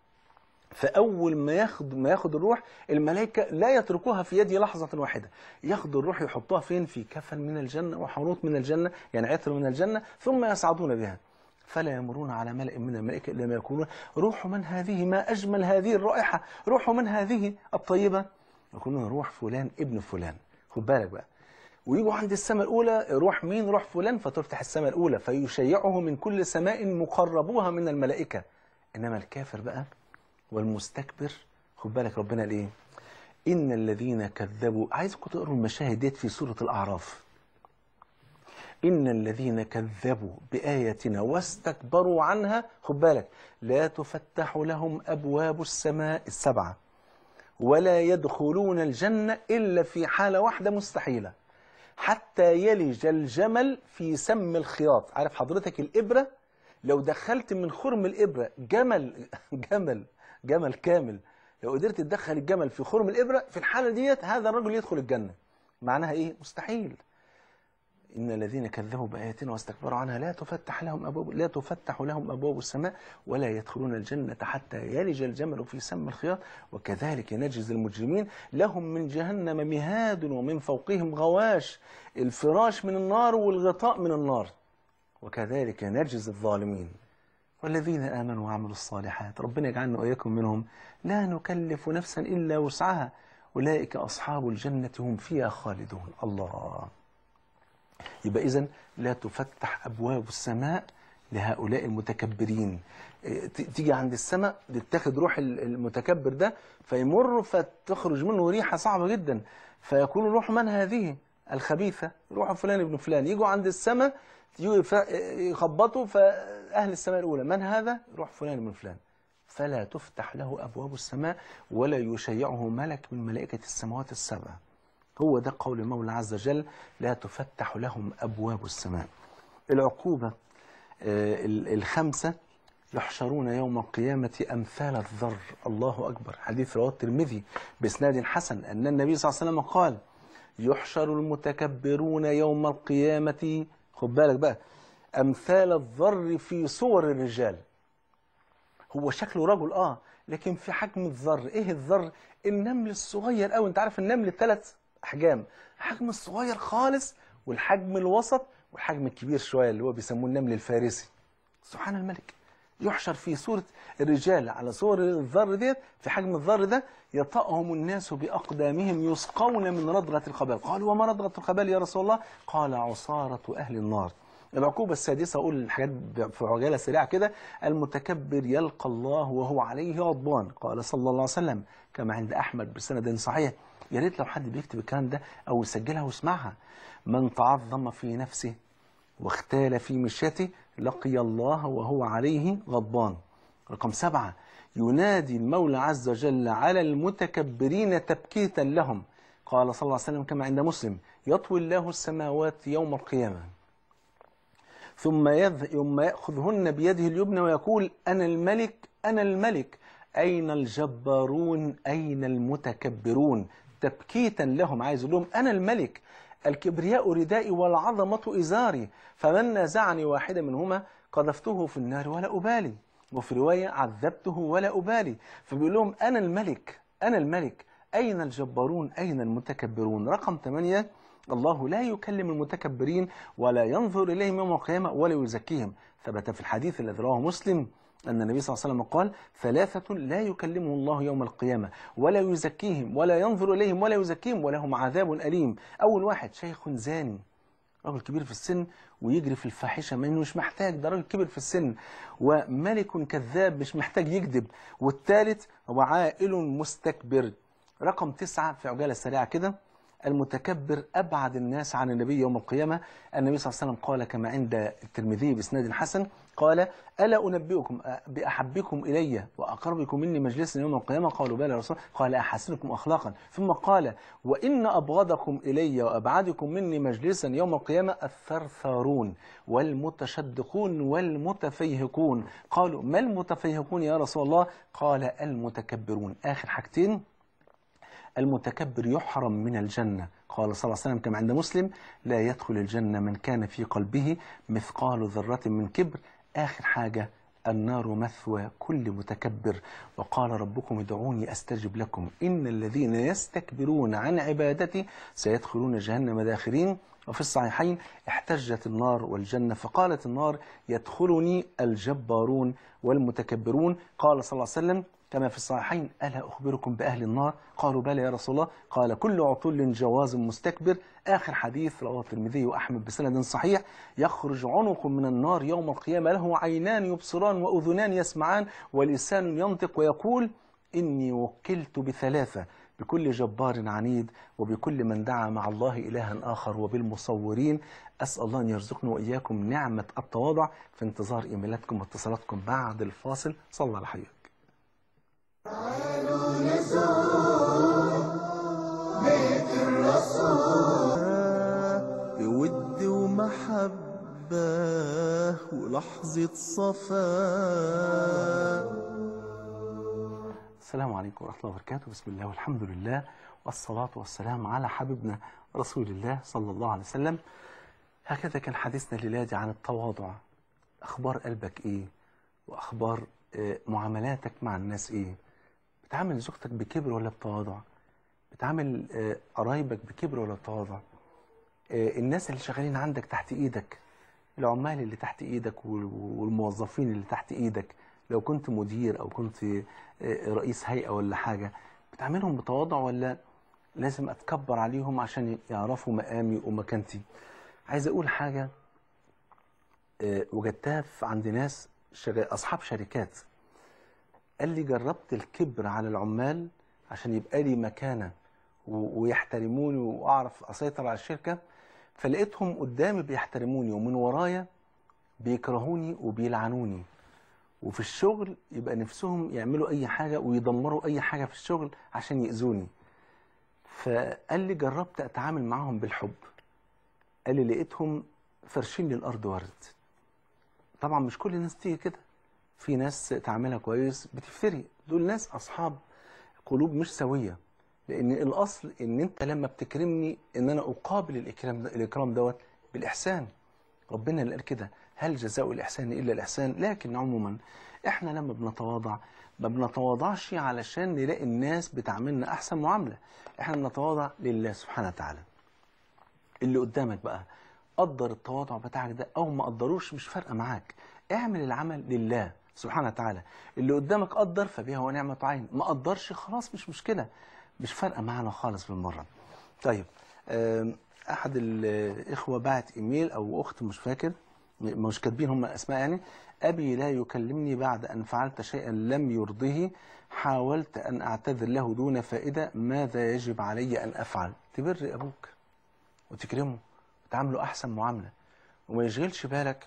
فاول ما ياخد ما ياخد الروح الملائكه لا يتركوها في يدي لحظه واحده ياخدوا الروح يحطوها فين في كفن من الجنه وحنوط من الجنه يعني عطر من الجنه ثم يصعدون بها فلا يمرون على ملأ من الملائكه الا ما يقولون روح من هذه ما اجمل هذه الرائحه روح من هذه الطيبه يقولون روح فلان ابن فلان خد بالك بقى ويجوا عند السماء الأولى روح مين روح فلان فتفتح السماء الأولى فيشيعه من كل سماء مقربوها من الملائكة إنما الكافر بقى والمستكبر خد بالك ربنا قال ايه ان الذين كذبوا عايزكم تقروا المشاهد ديت في سوره الاعراف ان الذين كذبوا باياتنا واستكبروا عنها خد بالك لا تفتح لهم ابواب السماء السبعه ولا يدخلون الجنه الا في حاله واحده مستحيله حتى يلج الجمل في سم الخياط عارف حضرتك الابره لو دخلت من خرم الابره جمل جمل جمل كامل لو قدرت تدخل الجمل في خرم الابره في الحاله ديت هذا الرجل يدخل الجنه معناها ايه مستحيل ان الذين كذبوا باياتنا واستكبروا عنها لا تفتح لهم ابواب لا تفتح لهم ابواب السماء ولا يدخلون الجنه حتى يلج الجمل في سم الخياط وكذلك نجزي المجرمين لهم من جهنم مهاد ومن فوقهم غواش الفراش من النار والغطاء من النار وكذلك نجزي الظالمين والذين آمنوا وعملوا الصالحات ربنا يجعلنا وإياكم منهم لا نكلف نفسا إلا وسعها أولئك أصحاب الجنة هم فيها خالدون الله يبقى إذن لا تفتح أبواب السماء لهؤلاء المتكبرين إيه، ت- تيجي عند السماء تتاخد روح ال- المتكبر ده فيمر فتخرج منه ريحة صعبة جدا فيكون روح من هذه الخبيثة روح فلان ابن فلان يجوا عند السماء يجوا يف- يخبطوا فأهل السماء الأولى من هذا روح فلان ابن فلان فلا تفتح له أبواب السماء ولا يشيعه ملك من ملائكة السماوات السبع هو ده قول المولى عز وجل لا تفتح لهم أبواب السماء العقوبة آه، ال- الخمسة يحشرون يوم القيامة أمثال الذر الله أكبر حديث رواه الترمذي بإسناد حسن أن النبي صلى الله عليه وسلم قال يحشر المتكبرون يوم القيامة خد بالك بقى أمثال الذر في صور الرجال هو شكله رجل اه لكن في حجم الذر ايه الذر النمل الصغير قوي انت عارف النمل ثلاث احجام الحجم الصغير خالص والحجم الوسط والحجم الكبير شويه اللي هو بيسموه النمل الفارسي سبحان الملك يحشر في صورة الرجال على صور الذر ديت في حجم الذر ده يطأهم الناس بأقدامهم يسقون من ردغة الخبال قالوا وما ردغة الخبال يا رسول الله قال عصارة أهل النار العقوبة السادسة أقول الحاجات في عجالة سريعة كده المتكبر يلقى الله وهو عليه غضبان قال صلى الله عليه وسلم كما عند أحمد بسند صحيح يا ريت لو حد بيكتب الكلام ده أو يسجلها ويسمعها من تعظم في نفسه واختال في مشيته لقي الله وهو عليه غضبان رقم سبعة ينادي المولى عز وجل على المتكبرين تبكيتا لهم قال صلى الله عليه وسلم كما عند مسلم يطوي الله السماوات يوم القيامة ثم يذ... ثم يأخذهن بيده اليمنى ويقول أنا الملك أنا الملك أين الجبارون أين المتكبرون تبكيتا لهم عايز يقول لهم أنا الملك الكبرياء ردائي والعظمة إزاري فمن نازعني واحدا منهما قذفته في النار ولا أبالي وفي رواية عذبته ولا أبالي فبيقول لهم أنا الملك أنا الملك أين الجبارون أين المتكبرون رقم 8 الله لا يكلم المتكبرين ولا ينظر إليهم يوم القيامة ولا يزكيهم ثبت في الحديث الذي رواه مسلم أن النبي صلى الله عليه وسلم قال ثلاثة لا يكلمهم الله يوم القيامة ولا يزكيهم ولا ينظر إليهم ولا يزكيهم ولهم عذاب أليم أول واحد شيخ زاني راجل كبير في السن ويجري في الفاحشة ما إنه مش محتاج ده راجل كبير في السن وملك كذاب مش محتاج يكذب والثالث هو عائل مستكبر رقم تسعة في عجالة سريعة كده المتكبر أبعد الناس عن النبي يوم القيامة النبي صلى الله عليه وسلم قال كما عند الترمذي بإسناد حسن قال ألا أنبئكم بأحبكم إلي وأقربكم مني مجلسا يوم القيامة قالوا بلى يا رسول الله قال أحسنكم أخلاقا ثم قال وإن أبغضكم إلي وأبعدكم مني مجلسا يوم القيامة الثرثارون والمتشدقون والمتفيهقون قالوا ما المتفيهقون يا رسول الله قال المتكبرون آخر حاجتين المتكبر يحرم من الجنة قال صلى الله عليه وسلم كما عند مسلم لا يدخل الجنة من كان في قلبه مثقال ذرة من كبر آخر حاجة النار مثوى كل متكبر وقال ربكم ادعوني أستجب لكم إن الذين يستكبرون عن عبادتي سيدخلون جهنم داخرين وفي الصحيحين احتجت النار والجنة فقالت النار يدخلني الجبارون والمتكبرون قال صلى الله عليه وسلم كما في الصحيحين ألا أخبركم بأهل النار قالوا بلى يا رسول الله قال كل عطل جواز مستكبر آخر حديث رواه الترمذي وأحمد بسند صحيح يخرج عنق من النار يوم القيامة له عينان يبصران وأذنان يسمعان ولسان ينطق ويقول إني وكلت بثلاثة بكل جبار عنيد وبكل من دعا مع الله إلها آخر وبالمصورين أسأل الله أن يرزقنا وإياكم نعمة التواضع في انتظار إيميلاتكم واتصالاتكم بعد الفاصل صلى الله على حبيبك بود ومحبة ولحظة صفاء السلام عليكم ورحمة الله وبركاته بسم الله والحمد لله والصلاة والسلام على حبيبنا رسول الله صلى الله عليه وسلم هكذا كان حديثنا ليلادي عن التواضع أخبار قلبك إيه وأخبار آه، معاملاتك مع الناس إيه بتعامل زوجتك بكبر ولا بتواضع بتعامل آه، قرايبك بكبر ولا بتواضع آه، الناس اللي شغالين عندك تحت ايدك العمال اللي تحت ايدك وال- والموظفين اللي تحت ايدك لو كنت مدير او كنت آه، رئيس هيئة ولا حاجة بتعاملهم بتواضع ولا لازم اتكبر عليهم عشان يعرفوا مقامي ومكانتي عايز اقول حاجة آه، وجدتها في عند ناس شغال اصحاب شركات قال لي جربت الكبر على العمال عشان يبقى لي مكانة و- ويحترموني وأعرف أسيطر على الشركة فلقيتهم قدامي بيحترموني ومن ورايا بيكرهوني وبيلعنوني وفي الشغل يبقى نفسهم يعملوا أي حاجة ويدمروا أي حاجة في الشغل عشان يأذوني فقال لي جربت أتعامل معاهم بالحب قال لي لقيتهم فرشين لي الأرض ورد طبعا مش كل الناس تيجي كده في ناس تعاملها كويس بتفتري دول ناس اصحاب قلوب مش سويه لان الاصل ان انت لما بتكرمني ان انا اقابل الاكرام ده الاكرام دوت بالاحسان ربنا اللي قال كده هل جزاء الاحسان الا الاحسان لكن عموما احنا لما بنتواضع ما بنتواضعش علشان نلاقي الناس بتعاملنا احسن معامله احنا بنتواضع لله سبحانه وتعالى اللي قدامك بقى قدر التواضع بتاعك ده او ما قدروش مش فارقه معاك اعمل العمل لله سبحانه وتعالى اللي قدامك قدر فبها ونعمة عين ما قدرش خلاص مش مشكلة مش فارقه معانا خالص بالمره طيب آم، احد الاخوه بعت ايميل او اخت مش فاكر م- مش كاتبين هم اسماء يعني ابي لا يكلمني بعد ان فعلت شيئا لم يرضه حاولت ان اعتذر له دون فائده ماذا يجب علي ان افعل تبر ابوك وتكرمه وتعامله احسن معامله وما يشغلش بالك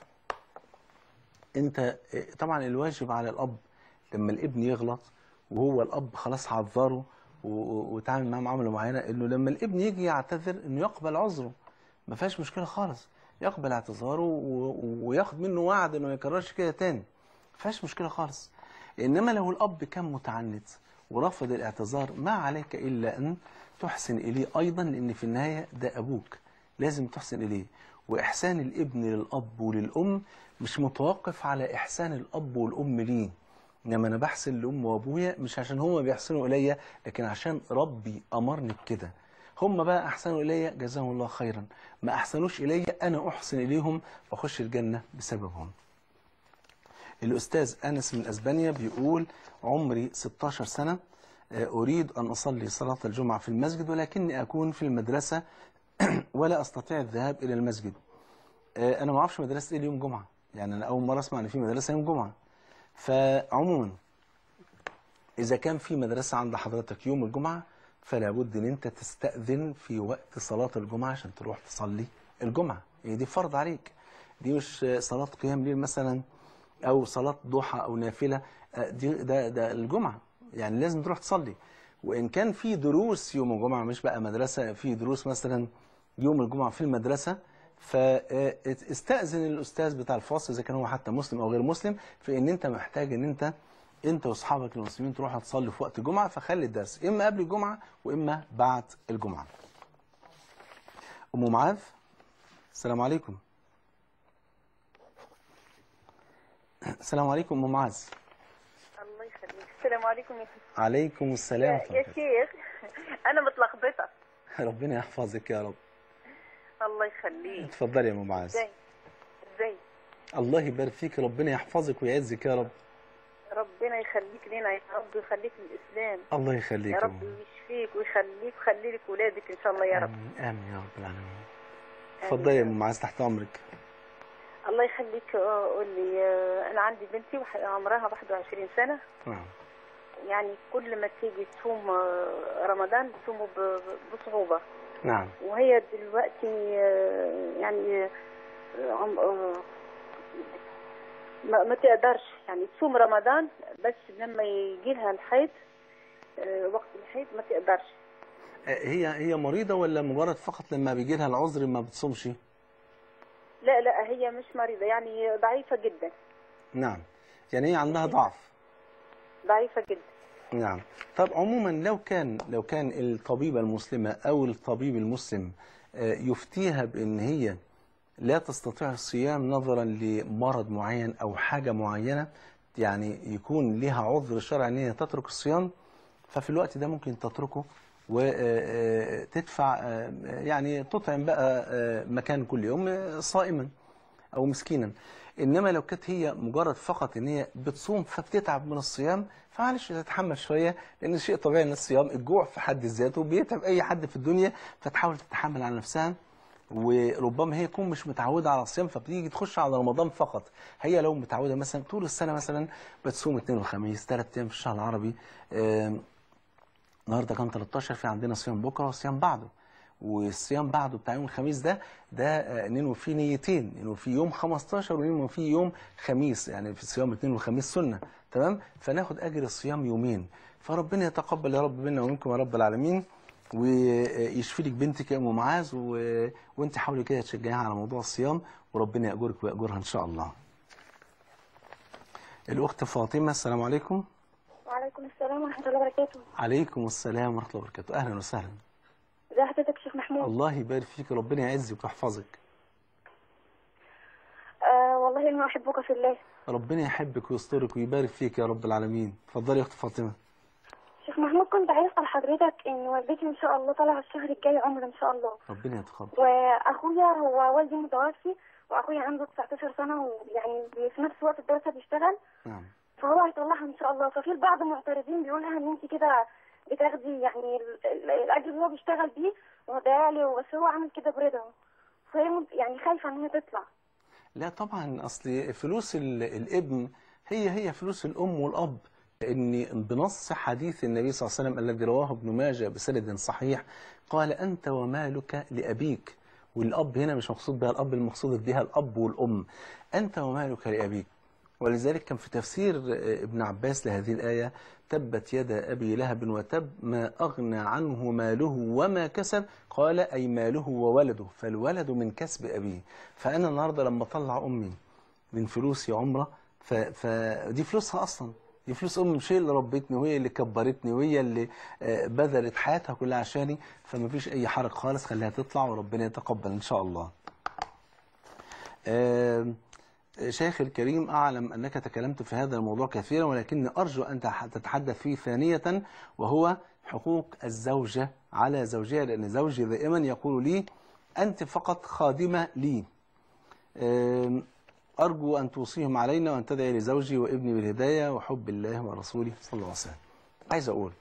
انت طبعا الواجب على الاب لما الابن يغلط وهو الاب خلاص عذره و- و- وتعامل معاه معامله معينه انه لما الابن يجي يعتذر انه يقبل عذره ما فيهاش مشكله خالص يقبل اعتذاره و- وياخد منه وعد انه ما يكررش كده تاني ما فيهاش مشكله خالص انما لو الاب كان متعنت ورفض الاعتذار ما عليك الا ان تحسن اليه ايضا لان في النهايه ده ابوك لازم تحسن إليه وإحسان الابن للأب وللأم مش متوقف على إحسان الأب والأم ليه إنما أنا بحسن لأم وأبويا مش عشان هما بيحسنوا إليا لكن عشان ربي أمرني بكده هم بقى أحسنوا إليا جزاهم الله خيرا ما أحسنوش إليا أنا أحسن إليهم وأخش الجنة بسببهم الأستاذ أنس من أسبانيا بيقول عمري 16 سنة آه، أريد أن أصلي صلاة الجمعة في المسجد ولكني أكون في المدرسة ولا أستطيع الذهاب إلى المسجد آه، أنا ما أعرفش مدرسة إيه اليوم جمعة يعني أنا أول مرة أسمع إن في مدرسة يوم جمعة فعموما إذا كان في مدرسة عند حضرتك يوم الجمعة فلا بد إن أنت تستأذن في وقت صلاة الجمعة عشان تروح تصلي الجمعة هي دي فرض عليك دي مش صلاة قيام ليل مثلا أو صلاة ضحى أو نافلة آه، دي ده ده الجمعة يعني لازم تروح تصلي وإن كان في دروس يوم الجمعة مش بقى مدرسة في دروس مثلا يوم الجمعة في المدرسة فاستأذن الأستاذ بتاع الفصل إذا كان هو حتى مسلم أو غير مسلم في إن أنت محتاج إن أنت أنت وأصحابك المسلمين تروحوا تصلي في وقت الجمعة فخلي الدرس إما قبل الجمعة وإما بعد الجمعة. أم معاذ السلام عليكم. السلام عليكم أم معاذ. الله يخليك السلام عليكم يا شيخ عليكم السلام يا ورحمة يا الله. شيخ انا متلخبطه ربنا يحفظك يا رب. الله يخليك اتفضلي يا أم معاذ. ازاي ازاي الله يبارك فيك ربنا يحفظك ويعزك يا رب. ربنا يخليك لنا يا رب ويخليك للاسلام الله يخليك يا يا رب أم. ويشفيك ويخليك ويخلي لك ولادك ان شاء الله يا رب آمين آمين يا رب العالمين. اتفضلي يا أم معاذ تحت أمرك. الله يخليك آه، قول لي آه، انا عندي بنتي وح- عمرها 21 سنه نعم. يعني كل ما تيجي تصوم آه، رمضان بتصومه ب- بصعوبه نعم. وهي دلوقتي آه، يعني آه، عم- آه، ما, ما تقدرش يعني تصوم رمضان بس لما يجي لها الحيض آه، وقت الحيض ما تقدرش هي هي مريضة ولا مجرد فقط لما بيجي لها العذر ما بتصومش؟ لا لا هي مش مريضة يعني ضعيفة جدا نعم. يعني هي عندها ضعف. ضعيفة جدا نعم. طب عموما لو كان لو كان الطبيبة المسلمة أو الطبيب المسلم آه، يفتيها بأن هي لا تستطيع الصيام نظرا لمرض معين أو حاجة معينة يعني يكون لها عذر شرعي أن هي تترك الصيام ففي الوقت ده ممكن تتركه وتدفع يعني تطعم بقى آه، مكان كل يوم آه، صائما او مسكينا انما لو كانت هي مجرد فقط ان هي بتصوم فبتتعب من الصيام فمعلش تتحمل شويه لان شيء طبيعي ان الصيام الجوع في حد ذاته بيتعب اي حد في الدنيا فتحاول تتحمل على نفسها وربما هي تكون مش متعوده على الصيام فبتيجي تخش على رمضان فقط هي لو متعوده مثلا طول السنه مثلا بتصوم اثنين وخميس ثلاث ايام في الشهر العربي آم، النهارده كان 13 في عندنا صيام بكره وصيام بعده والصيام بعده بتاع يوم الخميس ده ده آه، ننوي فيه نيتين ننوي فيه يوم 15 وننوي فيه يوم خميس يعني في صيام الاثنين والخميس سنه تمام فناخد اجر الصيام يومين فربنا يتقبل يا رب منا ومنكم يا رب العالمين ويشفي لك بنتك يا ام معاذ و... وانت حاولي كده تشجعيها على موضوع الصيام وربنا ياجرك وياجرها ان شاء الله. الاخت فاطمه السلام عليكم. وعليكم السلام ورحمة الله وبركاته عليكم السلام ورحمه الله وبركاته اهلا وسهلا. ازي حضرتك يا شيخ محمود الله يبارك فيك ربنا يعزك ويحفظك. آه والله اني احبك في الله ربنا يحبك ويسترك ويبارك فيك يا رب العالمين. اتفضلي يا اخت فاطمه. شيخ محمود كنت عايز اسال حضرتك ان والدتي ان شاء الله طالعه الشهر الجاي عمر ان شاء الله ربنا يتقبل. واخويا هو والدي متوفي واخويا عنده 19 سنه ويعني في نفس وقت الدراسه بيشتغل نعم. فهو هيطلعها ان شاء الله ففي البعض معترضين بيقولها ان انت كده بتاخدي يعني ال- ال- الاجر اللي هو بيشتغل بيه وضيع لي بس هو عامل كده برضا فهي مت- يعني خايفه ان هي تطلع لا طبعا اصل فلوس ال- الابن هي هي فلوس الام والاب ان بنص حديث النبي صلى الله عليه وسلم الذي رواه ابن ماجه بسند صحيح قال انت ومالك لابيك والاب هنا مش مقصود بها الاب المقصود بها الاب والام انت ومالك لابيك ولذلك كان في تفسير ابن عباس لهذه الآية تبت يد أبي لهب وتب ما أغنى عنه ماله وما كسب قال أي ماله وولده فالولد من كسب أبيه فأنا النهاردة لما أطلع أمي من فلوسي عمرة ف- فدي فلوسها أصلا دي فلوس امي مش هي اللي ربتني وهي اللي كبرتني وهي اللي آه، بذلت حياتها كلها عشاني فما فيش اي حرج خالص خليها تطلع وربنا يتقبل ان شاء الله آم، شيخ الكريم أعلم أنك تكلمت في هذا الموضوع كثيرا ولكني أرجو أن تح- تتحدث فيه ثانية وهو حقوق الزوجة على زوجها لأن زوجي دائما يقول لي أنت فقط خادمة لي آم، أرجو أن توصيهم علينا وأن تدعي لزوجي وابني بالهداية وحب الله ورسوله صلى الله عليه وسلم عايز أقول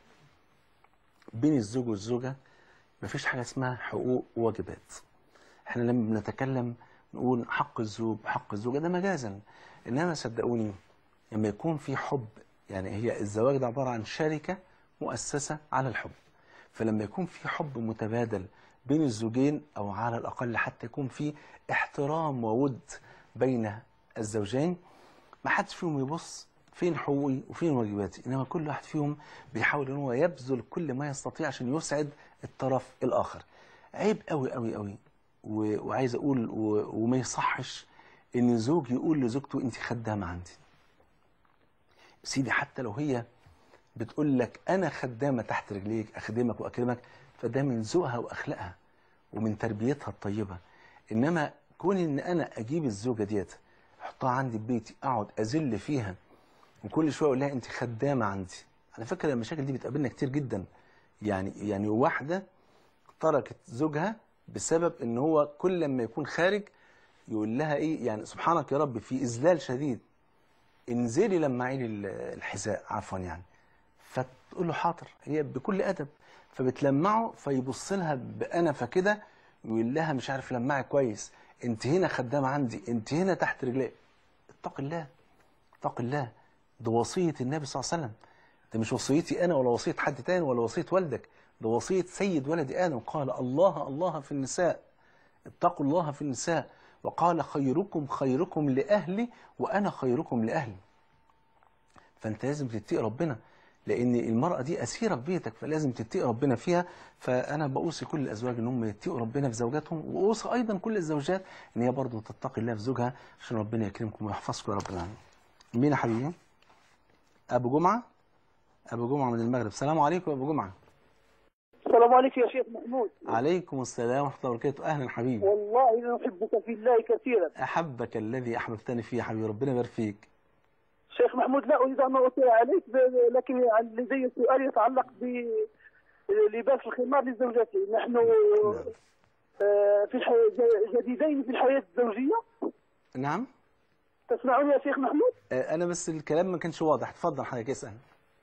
بين الزوج والزوجة مفيش حاجة اسمها حقوق وواجبات احنا لما بنتكلم نقول حق الزوج وحق الزوجة ده مجازا انما صدقوني لما يكون في حب يعني هي الزواج ده عبارة عن شركة مؤسسة على الحب فلما يكون في حب متبادل بين الزوجين او على الاقل حتى يكون في احترام وود بين الزوجين ما حدش فيهم يبص فين حقوقي وفين واجباتي انما كل واحد فيهم بيحاول ان هو يبذل كل ما يستطيع عشان يسعد الطرف الاخر عيب قوي قوي قوي و- وعايز اقول و- وما يصحش ان زوج يقول لزوجته انت خدامه عندي سيدي حتى لو هي بتقول لك انا خدامه تحت رجليك اخدمك واكرمك فده من ذوقها واخلاقها ومن تربيتها الطيبه انما كون ان انا اجيب الزوجه ديت احطها عندي في بيتي اقعد اذل فيها وكل شويه اقول لها انت خدامه عندي على فكره المشاكل دي بتقابلنا كتير جدا يعني يعني واحده تركت زوجها بسبب ان هو كل لما يكون خارج يقول لها ايه يعني سبحانك يا رب في اذلال شديد انزلي لمعي لي ال- الحذاء عفوا يعني فتقول له حاضر هي بكل ادب فبتلمعه فيبص لها بانفه كده يقول لها مش عارف لمعي كويس انت هنا خدامه عندي انت هنا تحت رجلي اتق الله اتق الله ده وصيه النبي صلى الله عليه وسلم ده مش وصيتي انا ولا وصيه حد تاني ولا وصيه والدك ده وصيه سيد ولد ادم قال الله الله في النساء اتقوا الله في النساء وقال خيركم خيركم لاهلي وانا خيركم لاهلي فانت لازم تتقي ربنا لان المراه دي اسيره في بيتك فلازم تتقي ربنا فيها فانا بوصي كل الازواج ان هم يتقوا ربنا في زوجاتهم واوصي ايضا كل الزوجات ان هي برضه تتقي الله في زوجها عشان ربنا يكرمكم ويحفظكم يا رب العالمين مين يا حبيبي ابو جمعه ابو جمعه من المغرب السلام عليكم يا ابو جمعه السلام عليكم يا شيخ محمود عليكم السلام ورحمه الله وبركاته اهلا حبيبي والله إني أحبك في الله كثيرا احبك الذي احببتني فيه يا حبيبي ربنا يبارك فيك شيخ محمود لا أريد أن أطيل عليك ب- لكن لدي سؤال يتعلق بلباس الخمار لزوجتي نحن آه، في الحياة ج- جديدين في الحياة الزوجية نعم تسمعني يا شيخ محمود آه، انا بس الكلام ما كانش واضح اتفضل حضرتك اسال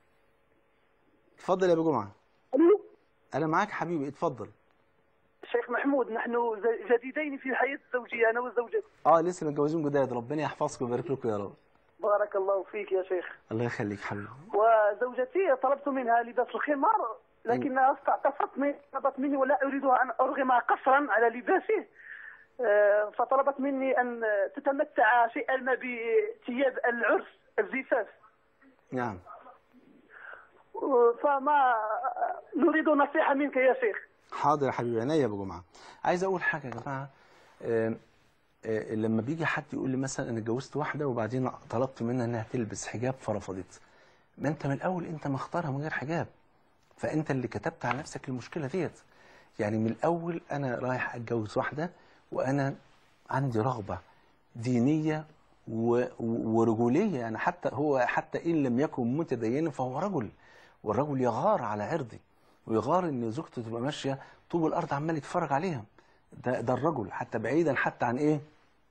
اتفضل يا ابو جمعه ألو انا معاك حبيبي اتفضل شيخ محمود نحن ز- جديدين في الحياة الزوجية أنا وزوجتي اه لسه متجوزين جداد ربنا يحفظكم ويبارك لكم يا رب بارك الله فيك يا شيخ الله يخليك حبيبي وزوجتي طلبت منها لباس الخمار لكنها استعطفت مني طلبت مني ولا اريدها ان ارغم قصرا على لباسه آه، فطلبت مني ان تتمتع شيئا ما بثياب العرس الزفاف نعم آه، فما نريد نصيحه منك يا شيخ حاضر يا حبيبي عينيا يا ابو جمعه عايز اقول حاجه يا جماعه آه، آه، لما بيجي حد يقول لي مثلا انا اتجوزت واحده وبعدين طلبت منها انها تلبس حجاب فرفضت ما انت من الاول انت مختارها من غير حجاب فانت اللي كتبت على نفسك المشكله ديت يعني من الاول انا رايح اتجوز واحده وانا عندي رغبه دينيه و... و- ورجوليه يعني حتى هو حتى ان لم يكن متدينا فهو رجل والرجل يغار على عرضي ويغار ان زوجته تبقى ماشيه طوب الارض عمال يتفرج عليها ده ده الرجل حتى بعيدا حتى عن ايه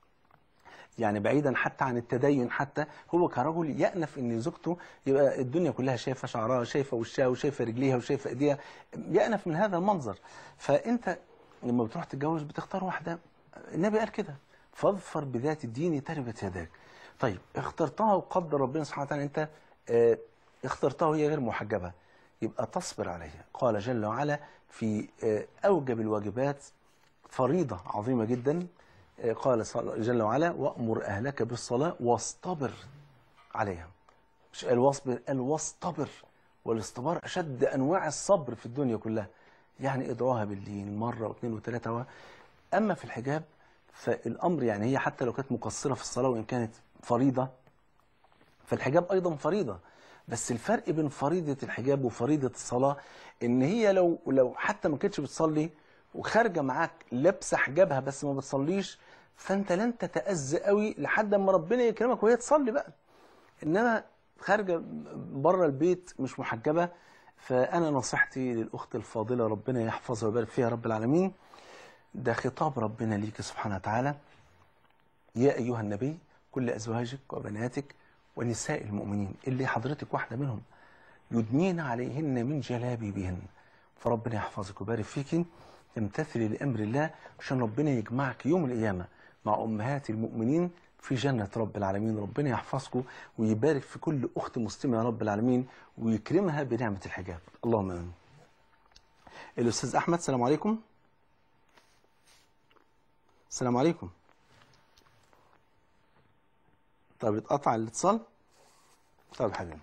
يعني بعيدا حتى عن التدين حتى هو كرجل يأنف ان زوجته يبقى الدنيا كلها شايفه شعرها شايفه وشها وشايفه رجليها وشايفه ايديها يأنف من هذا المنظر فانت لما بتروح تتجوز بتختار واحده النبي قال كده فاظفر بذات الدين تربت يداك طيب اخترتها وقدر ربنا سبحانه وتعالى انت اه اخترتها وهي غير محجبه يبقى تصبر عليها قال جل وعلا في اه اوجب الواجبات فريضه عظيمه جدا اه قال صل- جل وعلا وامر اهلك بالصلاه واصطبر عليها مش قال واصبر قال واصطبر والاصطبار اشد انواع الصبر في الدنيا كلها يعني ادعوها بالليل مره واثنين وثلاثه و... اما في الحجاب فالامر يعني هي حتى لو كانت مقصره في الصلاه وان كانت فريضه فالحجاب ايضا فريضه بس الفرق بين فريضة الحجاب وفريضة الصلاة ان هي لو لو حتى ما كانتش بتصلي وخارجة معاك لابسة حجابها بس ما بتصليش فانت لن تتأذى قوي لحد ما ربنا يكرمك وهي تصلي بقى انما خارجة بره البيت مش محجبة فانا نصيحتي للاخت الفاضلة ربنا يحفظها ويبارك فيها يا رب العالمين ده خطاب ربنا ليك سبحانه وتعالى يا أيها النبي كل أزواجك وبناتك ونساء المؤمنين اللي حضرتك واحدة منهم يدنين عليهن من جلابيبهن فربنا يحفظك ويبارك فيك تمتثلي لأمر الله عشان ربنا يجمعك يوم القيامة مع أمهات المؤمنين في جنة رب العالمين ربنا يحفظكم ويبارك في كل أخت مسلمة يا رب العالمين ويكرمها بنعمة الحجاب اللهم آمين الأستاذ أحمد السلام عليكم السلام عليكم طب اتقطع الاتصال طب حبيبي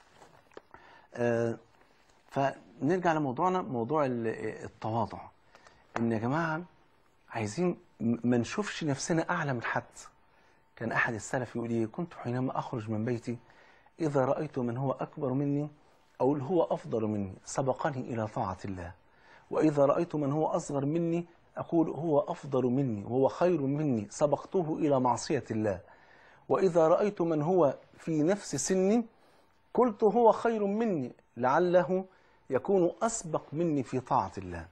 آه فنرجع لموضوعنا موضوع ال- التواضع ان يا جماعه عايزين م- ما نشوفش نفسنا اعلى من حد كان احد السلف يقول ايه كنت حينما اخرج من بيتي اذا رايت من هو اكبر مني اقول هو افضل مني سبقني الى طاعه الله واذا رايت من هو اصغر مني اقول هو افضل مني وهو خير مني سبقته الى معصيه الله وإذا رأيت من هو في نفس سني قلت هو خير مني لعله يكون أسبق مني في طاعة الله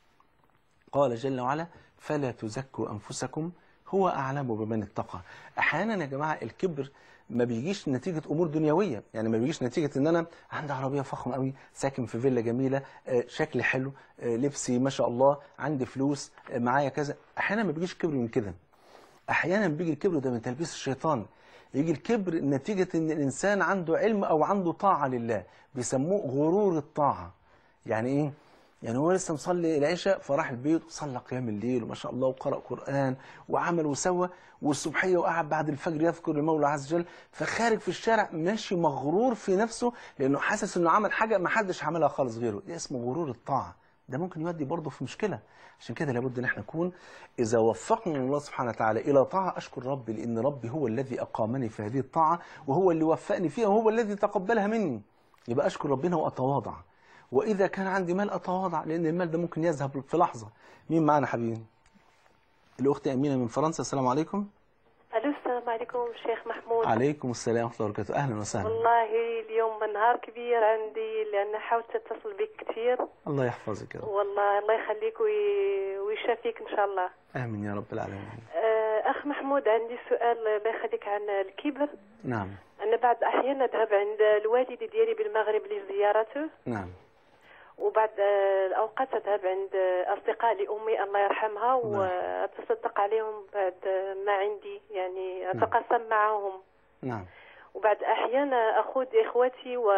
قال جل وعلا فلا تزكوا أنفسكم هو أعلم بمن اتقى أحيانا يا جماعة الكبر ما بيجيش نتيجة أمور دنيوية يعني ما بيجيش نتيجة إن أنا عندي عربية فخمة قوي ساكن في فيلا جميلة آه، شكلي حلو آه، لبسي ما شاء الله عندي فلوس آه، معايا كذا أحيانا ما بيجيش كبر من كده احيانا بيجي الكبر ده من تلبيس الشيطان يجي الكبر نتيجة ان الانسان عنده علم او عنده طاعة لله بيسموه غرور الطاعة يعني ايه يعني هو لسه مصلي العشاء فراح البيت وصلى قيام الليل وما شاء الله وقرأ قرآن وعمل وسوى والصبحية وقعد بعد الفجر يذكر المولى عز وجل فخارج في الشارع ماشي مغرور في نفسه لأنه حاسس إنه عمل حاجة ما حدش عملها خالص غيره ده اسمه غرور الطاعة ده ممكن يودي برضه في مشكلة عشان كده لابد ان احنا نكون اذا وفقنا الله سبحانه وتعالى الى طاعه اشكر ربي لان ربي هو الذي اقامني في هذه الطاعه وهو اللي وفقني فيها وهو الذي تقبلها مني يبقى اشكر ربنا واتواضع واذا كان عندي مال اتواضع لان المال ده ممكن يذهب في لحظه مين معانا حبيبي الاخت امينه من فرنسا السلام عليكم الو السلام عليكم شيخ محمود عليكم السلام ورحمه الله وبركاته اهلا وسهلا والله اليوم نهار كبير عندي لان حاولت اتصل بك كثير الله يحفظك يا رب والله الله يخليك وي... ويشافيك ان شاء الله امين يا رب العالمين آه، اخ محمود عندي سؤال الله يخليك عن الكبر نعم انا بعض الاحيان اذهب عند الوالد ديالي بالمغرب لزيارته نعم وبعد آه، الاوقات اذهب عند آه، اصدقاء لامي الله يرحمها واتصدق عليهم بعد آه، ما عندي يعني اتقاسم معهم نعم وبعد أحيان أخذ إخوتي و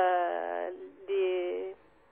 لي...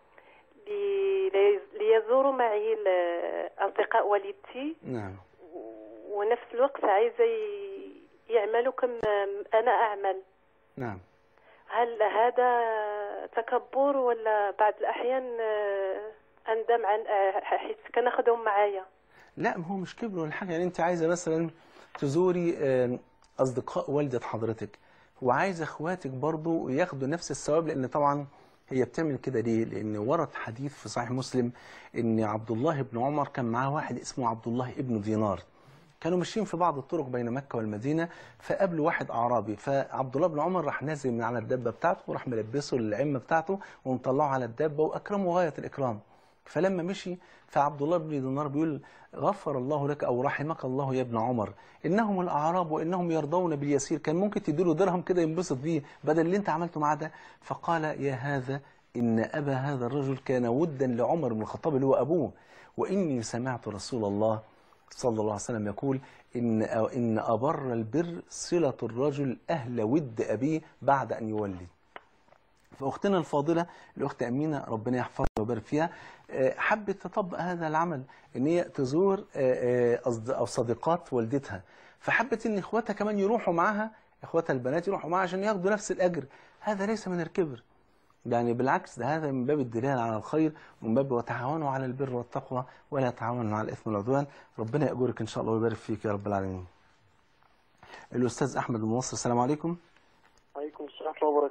لي... ليزوروا معي ال- أصدقاء والدتي نعم ونفس الوقت عايزة ي- يعملوا كما أنا أعمل نعم هل هذا تكبر ولا بعض الأحيان آه، أندم عن آه، حيث كناخذهم معايا لا ما هو مش كبر ولا حاجه يعني انت عايزه مثلا تزوري آه، اصدقاء والده حضرتك وعايزه اخواتك برضو ياخدوا نفس الثواب لان طبعا هي بتعمل كده ليه؟ لان ورد حديث في صحيح مسلم ان عبد الله بن عمر كان معاه واحد اسمه عبد الله ابن دينار كانوا ماشيين في بعض الطرق بين مكة والمدينة فقابلوا واحد أعرابي فعبد الله بن عمر راح نازل من على الدابة بتاعته وراح ملبسه العمة بتاعته ومطلعه على الدابة وأكرمه غاية الإكرام فلما مشي فعبد الله بن دينار بيقول غفر الله لك أو رحمك الله يا ابن عمر إنهم الأعراب وإنهم يرضون باليسير كان ممكن تديله درهم كده ينبسط بيه بدل اللي أنت عملته معاه ده فقال يا هذا إن أبا هذا الرجل كان ودا لعمر بن الخطاب اللي هو أبوه وإني سمعت رسول الله صلى الله عليه وسلم يقول إن إن أبر البر صلة الرجل أهل ود أبيه بعد أن يولي فأختنا الفاضلة الأخت أمينة ربنا يحفظها ويبارك فيها آه، حبت تطبق هذا العمل إن هي تزور آه، آه، أصد- أو صديقات والدتها فحبت إن إخواتها كمان يروحوا معاها إخواتها البنات يروحوا معاها عشان ياخدوا نفس الأجر هذا ليس من الكبر يعني بالعكس ده هذا من باب الدلال على الخير ومن باب وتعاونوا على البر والتقوى ولا تعاونوا على الإثم والعدوان ربنا يأجرك إن شاء الله ويبارك فيك يا رب العالمين الأستاذ أحمد بن مصر السلام عليكم عليكم السلام ورحمة الله وبركاته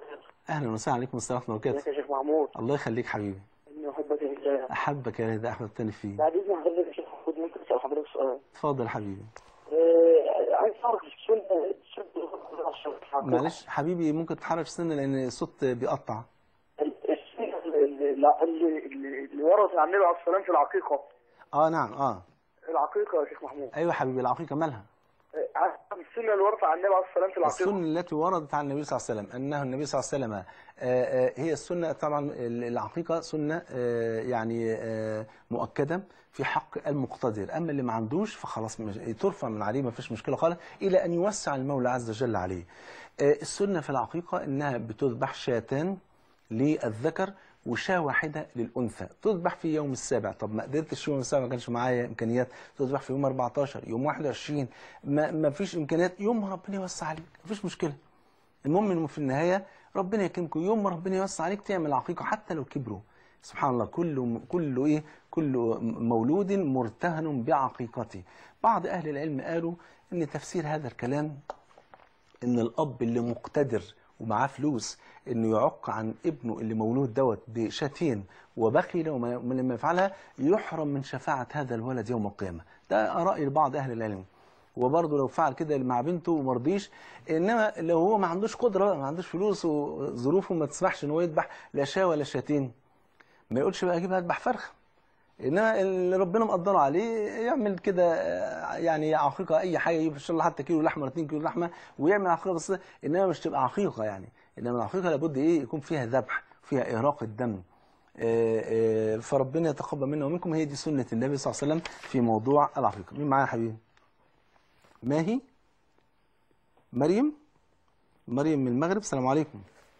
اهلا وسهلا عليكم السلام ورحمه الله ازيك وبركاته يا شيخ محمود الله يخليك حبيبي اني احبك في الله احبك يا رضا احمد تاني فيه بعد اذن حضرتك يا شيخ محمود ممكن اسال حضرتك سؤال اتفضل حبيبي آه، عايز اعرف السنه السنه معلش حبيبي ممكن تتحرك سنه لان الصوت بيقطع السنه اللي, اللي, اللي, اللي ورث عن النبي عليه الصلاه والسلام في العقيقه اه نعم اه العقيقه يا شيخ محمود ايوه حبيبي العقيقه مالها آه، عايز أعرف السنه اللي ورث عن النبي عليه الصلاه والسلام في العقيقه السنة التي وردت عن النبي صلى الله عليه وسلم أنه النبي صلى الله عليه وسلم آه، آه، هي السنة طبعا العقيقة سنة آه، يعني آه، مؤكدة في حق المقتدر أما اللي ما عندوش فخلاص مش- ترفع من عليه ما فيش مشكلة خالص إلى أن يوسع المولى عز وجل عليه آه، السنة في العقيقة أنها بتذبح شاتان للذكر وشاة واحدة للأنثى تذبح في يوم السابع طب ما قدرتش يوم السابع ما كانش معايا إمكانيات تذبح في يوم 14 يوم 21 ما, ما فيش إمكانيات يوم ما ربنا يوسع عليك ما فيش مشكلة المهم إنه في النهاية ربنا يكرمكم يوم ما ربنا يوسع عليك تعمل عقيقة حتى لو كبروا سبحان الله كل كل ايه كل مولود مرتهن بعقيقته بعض اهل العلم قالوا ان تفسير هذا الكلام ان الاب اللي مقتدر ومعاه فلوس انه يعق عن ابنه اللي مولود دوت بشاتين وبخل وما وما لما يفعلها يحرم من شفاعه هذا الولد يوم القيامه ده راي بعض اهل العلم وبرضه لو فعل كده مع بنته وما رضيش انما لو هو ما عندوش قدره بقى، ما عندوش فلوس وظروفه ما تسمحش ان هو يذبح لا شاه ولا شاتين ما يقولش بقى اجيب اذبح فرخه انما اللي ربنا مقدره عليه يعمل كده آه، يعني عقيقه اي حاجه يجيب ان شاء الله حتى كيلو لحمه ولا 2 كيلو لحمه ويعمل عقيقه بس انما مش تبقى عقيقه يعني انما العقيقه لابد ايه يكون فيها ذبح فيها اراقه دم آه، آه، فربنا يتقبل منا ومنكم هي دي سنه النبي صلى الله عليه وسلم في موضوع العقيقه مين معايا يا حبيبي ماهي مريم مريم من المغرب السلام عليكم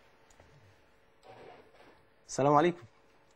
السلام عليكم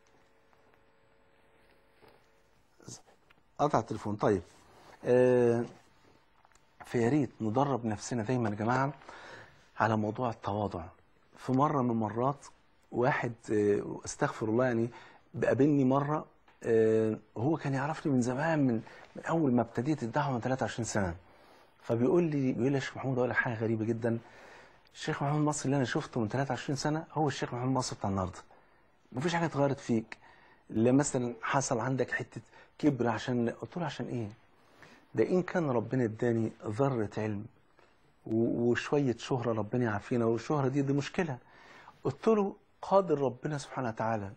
قطع التليفون طيب آه فيا ريت ندرب نفسنا دايما يا جماعه على موضوع التواضع في مره من المرات واحد آه استغفر الله يعني قابلني مره آه هو كان يعرفني من زمان من, من اول ما ابتديت الدعوه من 23 سنه فبيقول لي بيقول لي يا شيخ محمود اقول لك حاجه غريبه جدا الشيخ محمود مصر اللي انا شفته من 23 سنه هو الشيخ محمود مصر بتاع النهارده مفيش حاجه اتغيرت فيك لا مثلا حصل عندك حته كبر عشان قلت له عشان ايه ده ان كان ربنا اداني ذره علم و- وشويه شهره ربنا يعافينا والشهره دي دي مشكله قلت له قادر ربنا سبحانه وتعالى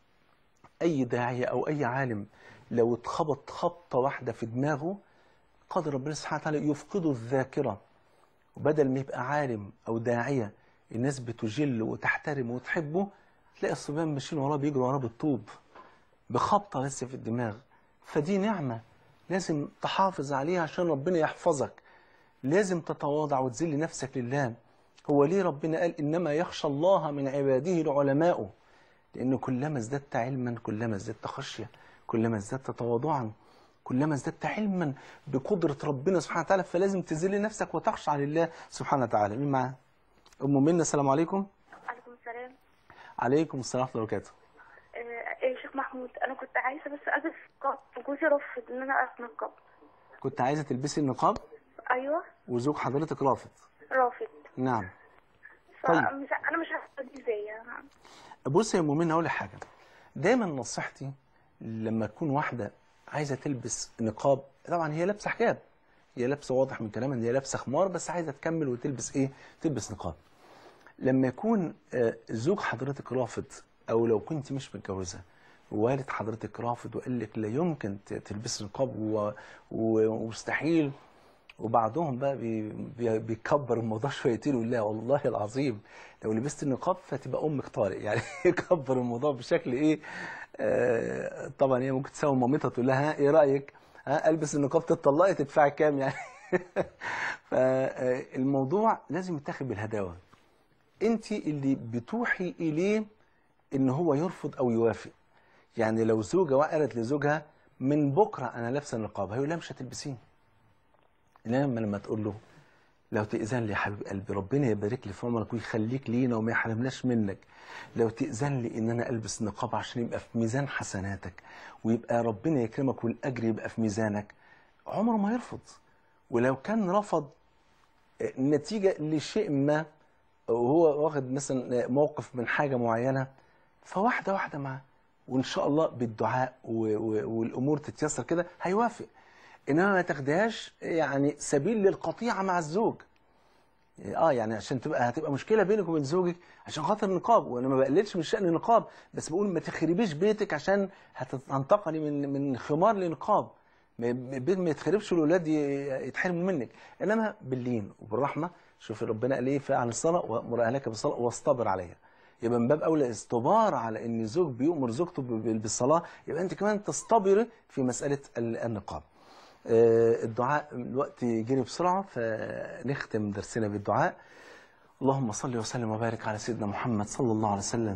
اي داعيه او اي عالم لو اتخبط خبطه واحده في دماغه قادر ربنا سبحانه وتعالى يفقده الذاكره وبدل ما يبقى عالم او داعيه الناس بتجل وتحترمه وتحبه تلاقي الصبيان ماشيين وراه بيجروا وراه بالطوب بخبطه بس في الدماغ فدي نعمه لازم تحافظ عليها عشان ربنا يحفظك لازم تتواضع وتذل نفسك لله هو ليه ربنا قال انما يخشى الله من عباده العلماء لان كلما ازددت علما كلما ازددت خشيه كلما ازددت تواضعا كلما ازددت علما بقدره ربنا سبحانه وتعالى فلازم تذل نفسك وتخشع لله سبحانه وتعالى مين معاه ام منى السلام عليكم عليكم السلام عليكم السلام ورحمه الله وبركاته آه، يا شيخ محمود انا كنت عايزه بس البس نقاب وجوزي رفض ان انا البس نقاب كنت عايزه تلبسي النقاب ايوه وزوج حضرتك رافض رافض نعم طيب. فمش انا مش عارفه دي ازاي يعني. بص يا مؤمنة اقول لك حاجه دايما نصيحتي لما تكون واحده عايزه تلبس نقاب طبعا هي لابسه حجاب هي لابسه واضح من كلامها ان هي لابسه خمار بس عايزه تكمل وتلبس ايه تلبس نقاب لما يكون آه، زوج حضرتك رافض او لو كنت مش متجوزه والد حضرتك رافض وقال لك لا يمكن ت- تلبس نقاب و- و- ومستحيل وبعضهم بقى بي بي بيكبر الموضوع شويتين ويقول لا والله العظيم لو لبست النقاب فتبقى امك طارق يعني يكبر الموضوع بشكل ايه آه طبعا هي ممكن تساوي مامتها تقول لها ها ايه رايك ها البس النقاب تتطلقي تدفعي كام يعني فالموضوع لازم يتاخد بالهداوه انت اللي بتوحي اليه ان هو يرفض او يوافق يعني لو زوجه قالت لزوجها من بكره انا لابسه النقاب هيقول لها مش هتلبسيه انما لما تقول له لو تأذن لي يا حبيب قلبي ربنا يبارك لي في عمرك ويخليك لينا وما يحرمناش منك لو تأذن لي ان انا البس نقاب عشان يبقى في ميزان حسناتك ويبقى ربنا يكرمك والاجر يبقى في ميزانك عمره ما يرفض ولو كان رفض نتيجة لشيء ما وهو هو واخد مثلا موقف من حاجه معينه فواحده واحده معاه وان شاء الله بالدعاء و- و- والامور تتيسر كده هيوافق انما ما تاخدهاش يعني سبيل للقطيعه مع الزوج اه يعني عشان تبقى هتبقى مشكله بينك وبين زوجك عشان خاطر النقاب وانا ما بقللش من شان النقاب بس بقول ما تخربيش بيتك عشان هتنتقلي من من خمار لنقاب ما- البيت ما يتخربش والاولاد ي- يتحرموا منك انما باللين وبالرحمه شوف ربنا قال ايه فعل الصلاه وامر اهلك بالصلاه واصطبر عليها يبقى من باب اولى استبار على ان زوج بيؤمر زوجته ب- بالصلاه يبقى انت كمان تصطبري في مساله ال- النقاب آه، الدعاء الوقت جري بسرعه فنختم درسنا بالدعاء اللهم صل وسلم وبارك على سيدنا محمد صلى الله عليه وسلم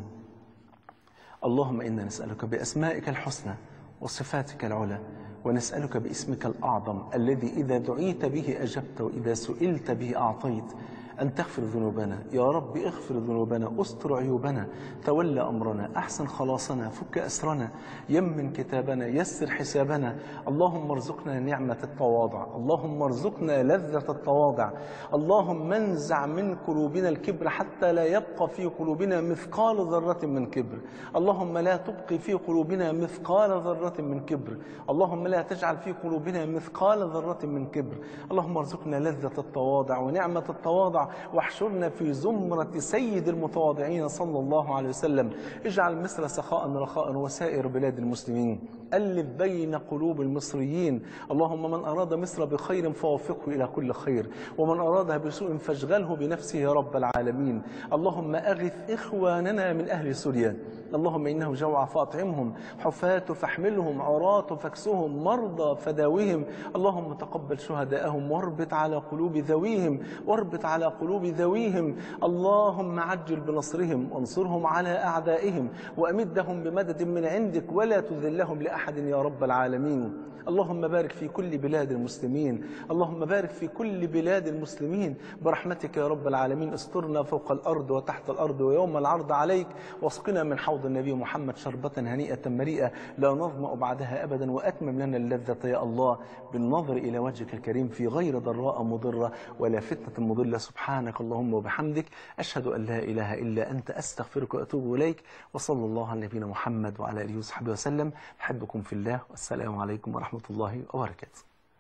اللهم إنا نسألك بأسمائك الحسنى وصفاتك العلى ونسألك باسمك الأعظم الذي إذا دعيت به أجبت وإذا سئلت به أعطيت أن تغفر ذنوبنا يا رب اغفر ذنوبنا استر عيوبنا تولى أمرنا أحسن خلاصنا فك أسرنا يمن كتابنا يسر حسابنا اللهم ارزقنا نعمة التواضع اللهم ارزقنا لذة التواضع اللهم انزع من قلوبنا الكبر حتى لا يبقى في قلوبنا مثقال ذرة من كبر اللهم لا تبقي في قلوبنا مثقال ذرة من كبر اللهم لا تجعل في قلوبنا مثقال ذرة من كبر اللهم ارزقنا لذة التواضع ونعمة التواضع واحشرنا في زمرة سيد المتواضعين صلى الله عليه وسلم اجعل مصر سخاء رخاء وسائر بلاد المسلمين ألف بين قلوب المصريين اللهم من أراد مصر بخير فوفقه إلى كل خير ومن أرادها بسوء فاشغله بنفسه يا رب العالمين اللهم أغث إخواننا من أهل سوريا اللهم إنه جوع فأطعمهم حفاة فاحملهم عراة فاكسهم مرضى فداوهم اللهم تقبل شهداءهم واربط على قلوب ذويهم واربط على قلوب ذويهم اللهم عجل بنصرهم وانصرهم على أعدائهم وأمدهم بمدد من عندك ولا تذلهم لأحد يا رب العالمين اللهم بارك في كل بلاد المسلمين اللهم بارك في كل بلاد المسلمين برحمتك يا رب العالمين استرنا فوق الأرض وتحت الأرض ويوم العرض عليك واسقنا من حوض النبي محمد شربة هنيئة مريئة لا نظمأ بعدها أبدا وأتمم لنا اللذة يا الله بالنظر إلى وجهك الكريم في غير ضراء مضرة ولا فتنة مضلة سبحانك اللهم وبحمدك أشهد أن لا إله إلا أنت أستغفرك وأتوب إليك وصلى الله على نبينا محمد وعلى آله وصحبه وسلم أحبكم في الله والسلام عليكم ورحمة الله وبركاته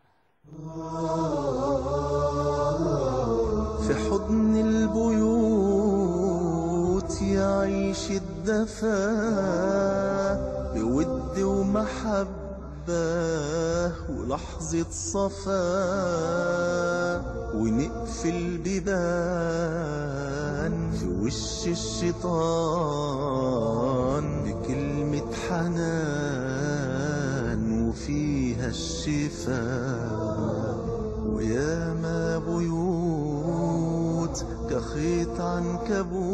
في حضن البيوت يعيش الدفا بود ومحبة ولحظة صفا ونقفل بيبان في وش الشيطان بكلمة حنان وفيها الشفاء ويا ما بيوت كخيط عنكبوت